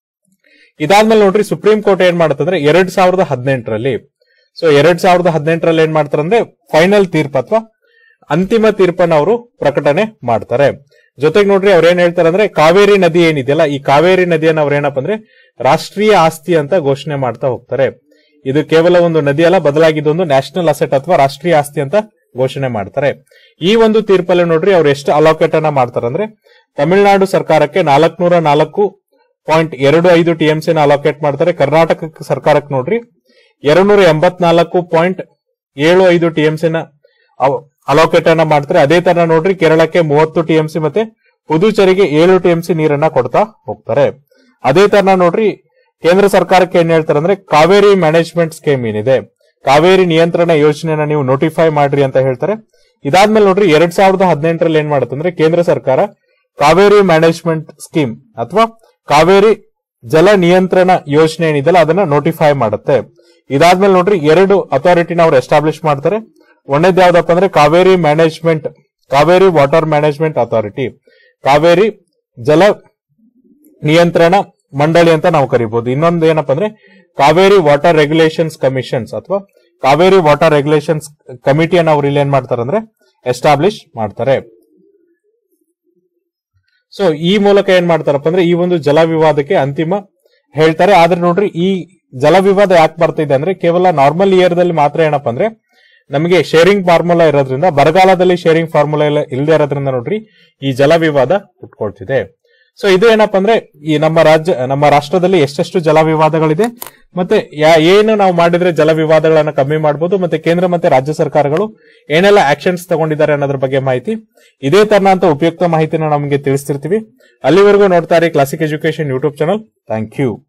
ಇದಾದ್ಮೇಲೆ ನೋಡ್ರಿ ಸುಪ್ರೀಂ ಕೋರ್ಟ್ ಏನ್ ಮಾಡುತ್ತಂದ್ರೆ ಎರಡ್ ಸಾವಿರದ ಹದಿನೆಂಟರಲ್ಲಿ ಸೊ ಎರಡ್ ಸಾವಿರದ ಹದಿನೆಂಟರಲ್ಲಿ ಏನ್ ಮಾಡ್ತಾರೆ ಅಂದ್ರೆ ಫೈನಲ್ ತೀರ್ಪು ಅಥವಾ ಅಂತಿಮ ತೀರ್ಪನ್ನ ಅವರು ಪ್ರಕಟಣೆ ಮಾಡ್ತಾರೆ ಜೊತೆಗೆ ನೋಡ್ರಿ ಅವ್ರ ಏನ್ ಹೇಳ್ತಾರೆ ಅಂದ್ರೆ ಕಾವೇರಿ ನದಿ ಏನಿದೆಯಲ್ಲ ಈ ಕಾವೇರಿ ನದಿಯನ್ನ ಅವ್ರ ಏನಪ್ಪ ಅಂದ್ರೆ ರಾಷ್ಟ್ರೀಯ ಆಸ್ತಿ ಅಂತ ಘೋಷಣೆ ಮಾಡ್ತಾ ಹೋಗ್ತಾರೆ ಇದು ಕೇವಲ ಒಂದು ನದಿ ಅಲ್ಲ ಬದಲಾಗಿ ಇದೊಂದು ನ್ಯಾಷನಲ್ ಅಸೆಟ್ ಅಥವಾ ರಾಷ್ಟ್ರೀಯ ಆಸ್ತಿ ಅಂತ ಘೋಷಣೆ ಮಾಡ್ತಾರೆ ಈ ಒಂದು ತೀರ್ಪಲ್ಲಿ ನೋಡ್ರಿ ಅವ್ರು ಎಷ್ಟು ಅಲೋಕೇಟ್ ಅನ್ನ ಮಾಡ್ತಾರೆ ಅಂದ್ರೆ ತಮಿಳುನಾಡು ಸರ್ಕಾರಕ್ಕೆ ನಾಲ್ಕನೂರ ನಾಲ್ಕು ಪಾಯಿಂಟ್ ಎರಡು ಐದು ಟಿಎಂಸಿ ನ ಅಲೋಕೇಟ್ ಮಾಡ್ತಾರೆ ಕರ್ನಾಟಕ ಸರ್ಕಾರಕ್ಕೆ ನೋಡ್ರಿ ಎರಡ್ನೂರ ಎಂಬತ್ನಾಲ್ಕು ಪಾಯಿಂಟ್ ಏಳು ಐದು ಟಿಎಂಸಿ ನ ಅಲೋಕೇಟ್ ಅನ್ನ ಮಾಡ್ತಾರೆ ಅದೇ ತರ ನೋಡ್ರಿ ಕೇರಳಕ್ಕೆ ಮೂವತ್ತು ಟಿಎಂಸಿ ಮತ್ತೆ ಪುದುಚೇರಿಗೆ ಏಳು ಟಿಎಂಸಿ ನೀರನ್ನ ಕೊಡ್ತಾ ಹೋಗ್ತಾರೆ ಅದೇ ತರ ನೋಡ್ರಿ ಕೇಂದ್ರ ಸರ್ಕಾರಕ್ಕೆ ಏನ್ ಹೇಳ್ತಾರೆ ಅಂದ್ರೆ ಕಾವೇರಿ ಮ್ಯಾನೇಜ್ಮೆಂಟ್ ಸ್ಕೀಮ್ ಏನಿದೆ ಕಾವೇರಿ ನಿಯಂತ್ರಣ ಯೋಜನೆಯನ್ನ ನೀವು ನೋಟಿಫೈ ಮಾಡ್ರಿ ಅಂತ ಹೇಳ್ತಾರೆ ಇದಾದ್ಮೇಲೆ ನೋಡ್ರಿ ಎರಡ್ ಸಾವಿರದ ಹದಿನೆಂಟರಲ್ಲಿ ಏನ್ ಮಾಡುತ್ತೆ ಅಂದ್ರೆ ಕೇಂದ್ರ ಸರ್ಕಾರ ಕಾವೇರಿ ಮ್ಯಾನೇಜ್ಮೆಂಟ್ ಸ್ಕೀಮ್ ಅಥವಾ ಕಾವೇರಿ ಜಲ ನಿಯಂತ್ರಣ ಯೋಜನೆ ಏನಿದೆಯಲ್ಲ ಅದನ್ನ ನೋಟಿಫೈ ಮಾಡುತ್ತೆ ಇದಾದ್ಮೇಲೆ ನೋಡ್ರಿ ಎರಡು ಅಥಾರಿಟಿನ ಅವ್ರು ಎಸ್ಟಾಬ್ಲಿಷ್ ಮಾಡ್ತಾರೆ ಒಂದೇದ್ ಯಾವ್ದಪ್ಪ ಅಂದ್ರೆ Cauvery management Cauvery water management authority Cauvery ಜಲ ನಿಯಂತ್ರಣ ಮಂಡಳಿ ಅಂತ ನಾವು ಕರಿಬಹುದು ಇನ್ನೊಂದು ಏನಪ್ಪಾ ಅಂದ್ರೆ ಕಾವೇರಿ ವಾಟರ್ ರೆಗ್ಯುಲೇಷನ್ಸ್ ಕಮಿಷನ್ಸ್ ಅಥವಾ ಕಾವೇರಿ ವಾಟರ್ ರೆಗ್ಯುಲೇಷನ್ಸ್ ಕಮಿಟಿಯನ್ನು ಅವ್ರು ಇಲ್ಲಿ ಏನ್ ಮಾಡ್ತಾರೆ ಅಂದ್ರೆ ಎಸ್ಟಾಬ್ಲಿಷ್ ಮಾಡ್ತಾರೆ ಸೊ ಈ ಮೂಲಕ ಏನ್ ಮಾಡ್ತಾರಪ್ಪ ಅಂದ್ರೆ ಈ ಒಂದು ಜಲ ವಿವಾದಕ್ಕೆ ಅಂತಿಮ ಹೇಳ್ತಾರೆ ಆದ್ರೆ ನೋಡ್ರಿ ಈ ಜಲ ವಿವಾದ ಯಾಕೆ ಬರ್ತಿದೆ ಅಂದ್ರೆ ಕೇವಲ ನಾರ್ಮಲ್ ಇಯರ್ ದಲ್ಲಿ ಮಾತ್ರ ಏನಪ್ಪಾ ಅಂದ್ರೆ ನಮಗೆ ಶೇರಿಂಗ್ ಫಾರ್ಮುಲಾ ಇರೋದ್ರಿಂದ ಬರಗಾಲದಲ್ಲಿ ಶೇರಿಂಗ್ ಫಾರ್ಮುಲಾ ಇಲ್ಲ ಇಲ್ಲದೆ ಇರೋದ್ರಿಂದ ನೋಡ್ರಿ ಈ ಜಲ ವಿವಾದ ಹುಟ್ಕೊಳ್ತಿದೆ ಸೊ ಇದು ಏನಪ್ಪಾ ಅಂದ್ರೆ ಈ ನಮ್ಮ ರಾಜ್ಯ ನಮ್ಮ ರಾಷ್ಟ್ರದಲ್ಲಿ ಎಷ್ಟೆಷ್ಟು ಜಲ ವಿವಾದಗಳಿದೆ ಮತ್ತೆ ಯಾ- ಏನು ನಾವು ಮಾಡಿದ್ರೆ ಜಲ ವಿವಾದಗಳನ್ನ ಕಮ್ಮಿ ಮಾಡಬಹುದು ಮತ್ತೆ ಕೇಂದ್ರ ಮತ್ತೆ ರಾಜ್ಯ ಸರ್ಕಾರಗಳು ಏನೆಲ್ಲ ಆಕ್ಷನ್ಸ್ ತಗೊಂಡಿದ್ದಾರೆ ಅನ್ನೋದ್ರ ಬಗ್ಗೆ ಮಾಹಿತಿ ಇದೇ ತರನಂತ ಉಪಯುಕ್ತ ಮಾಹಿತಿನ ನಮಗೆ ತಿಳಿಸ್ತಿರ್ತೀವಿ ಅಲ್ಲಿವರೆಗೂ ನೋಡ್ತಾ ಇರಿ classic education YouTube channel thank you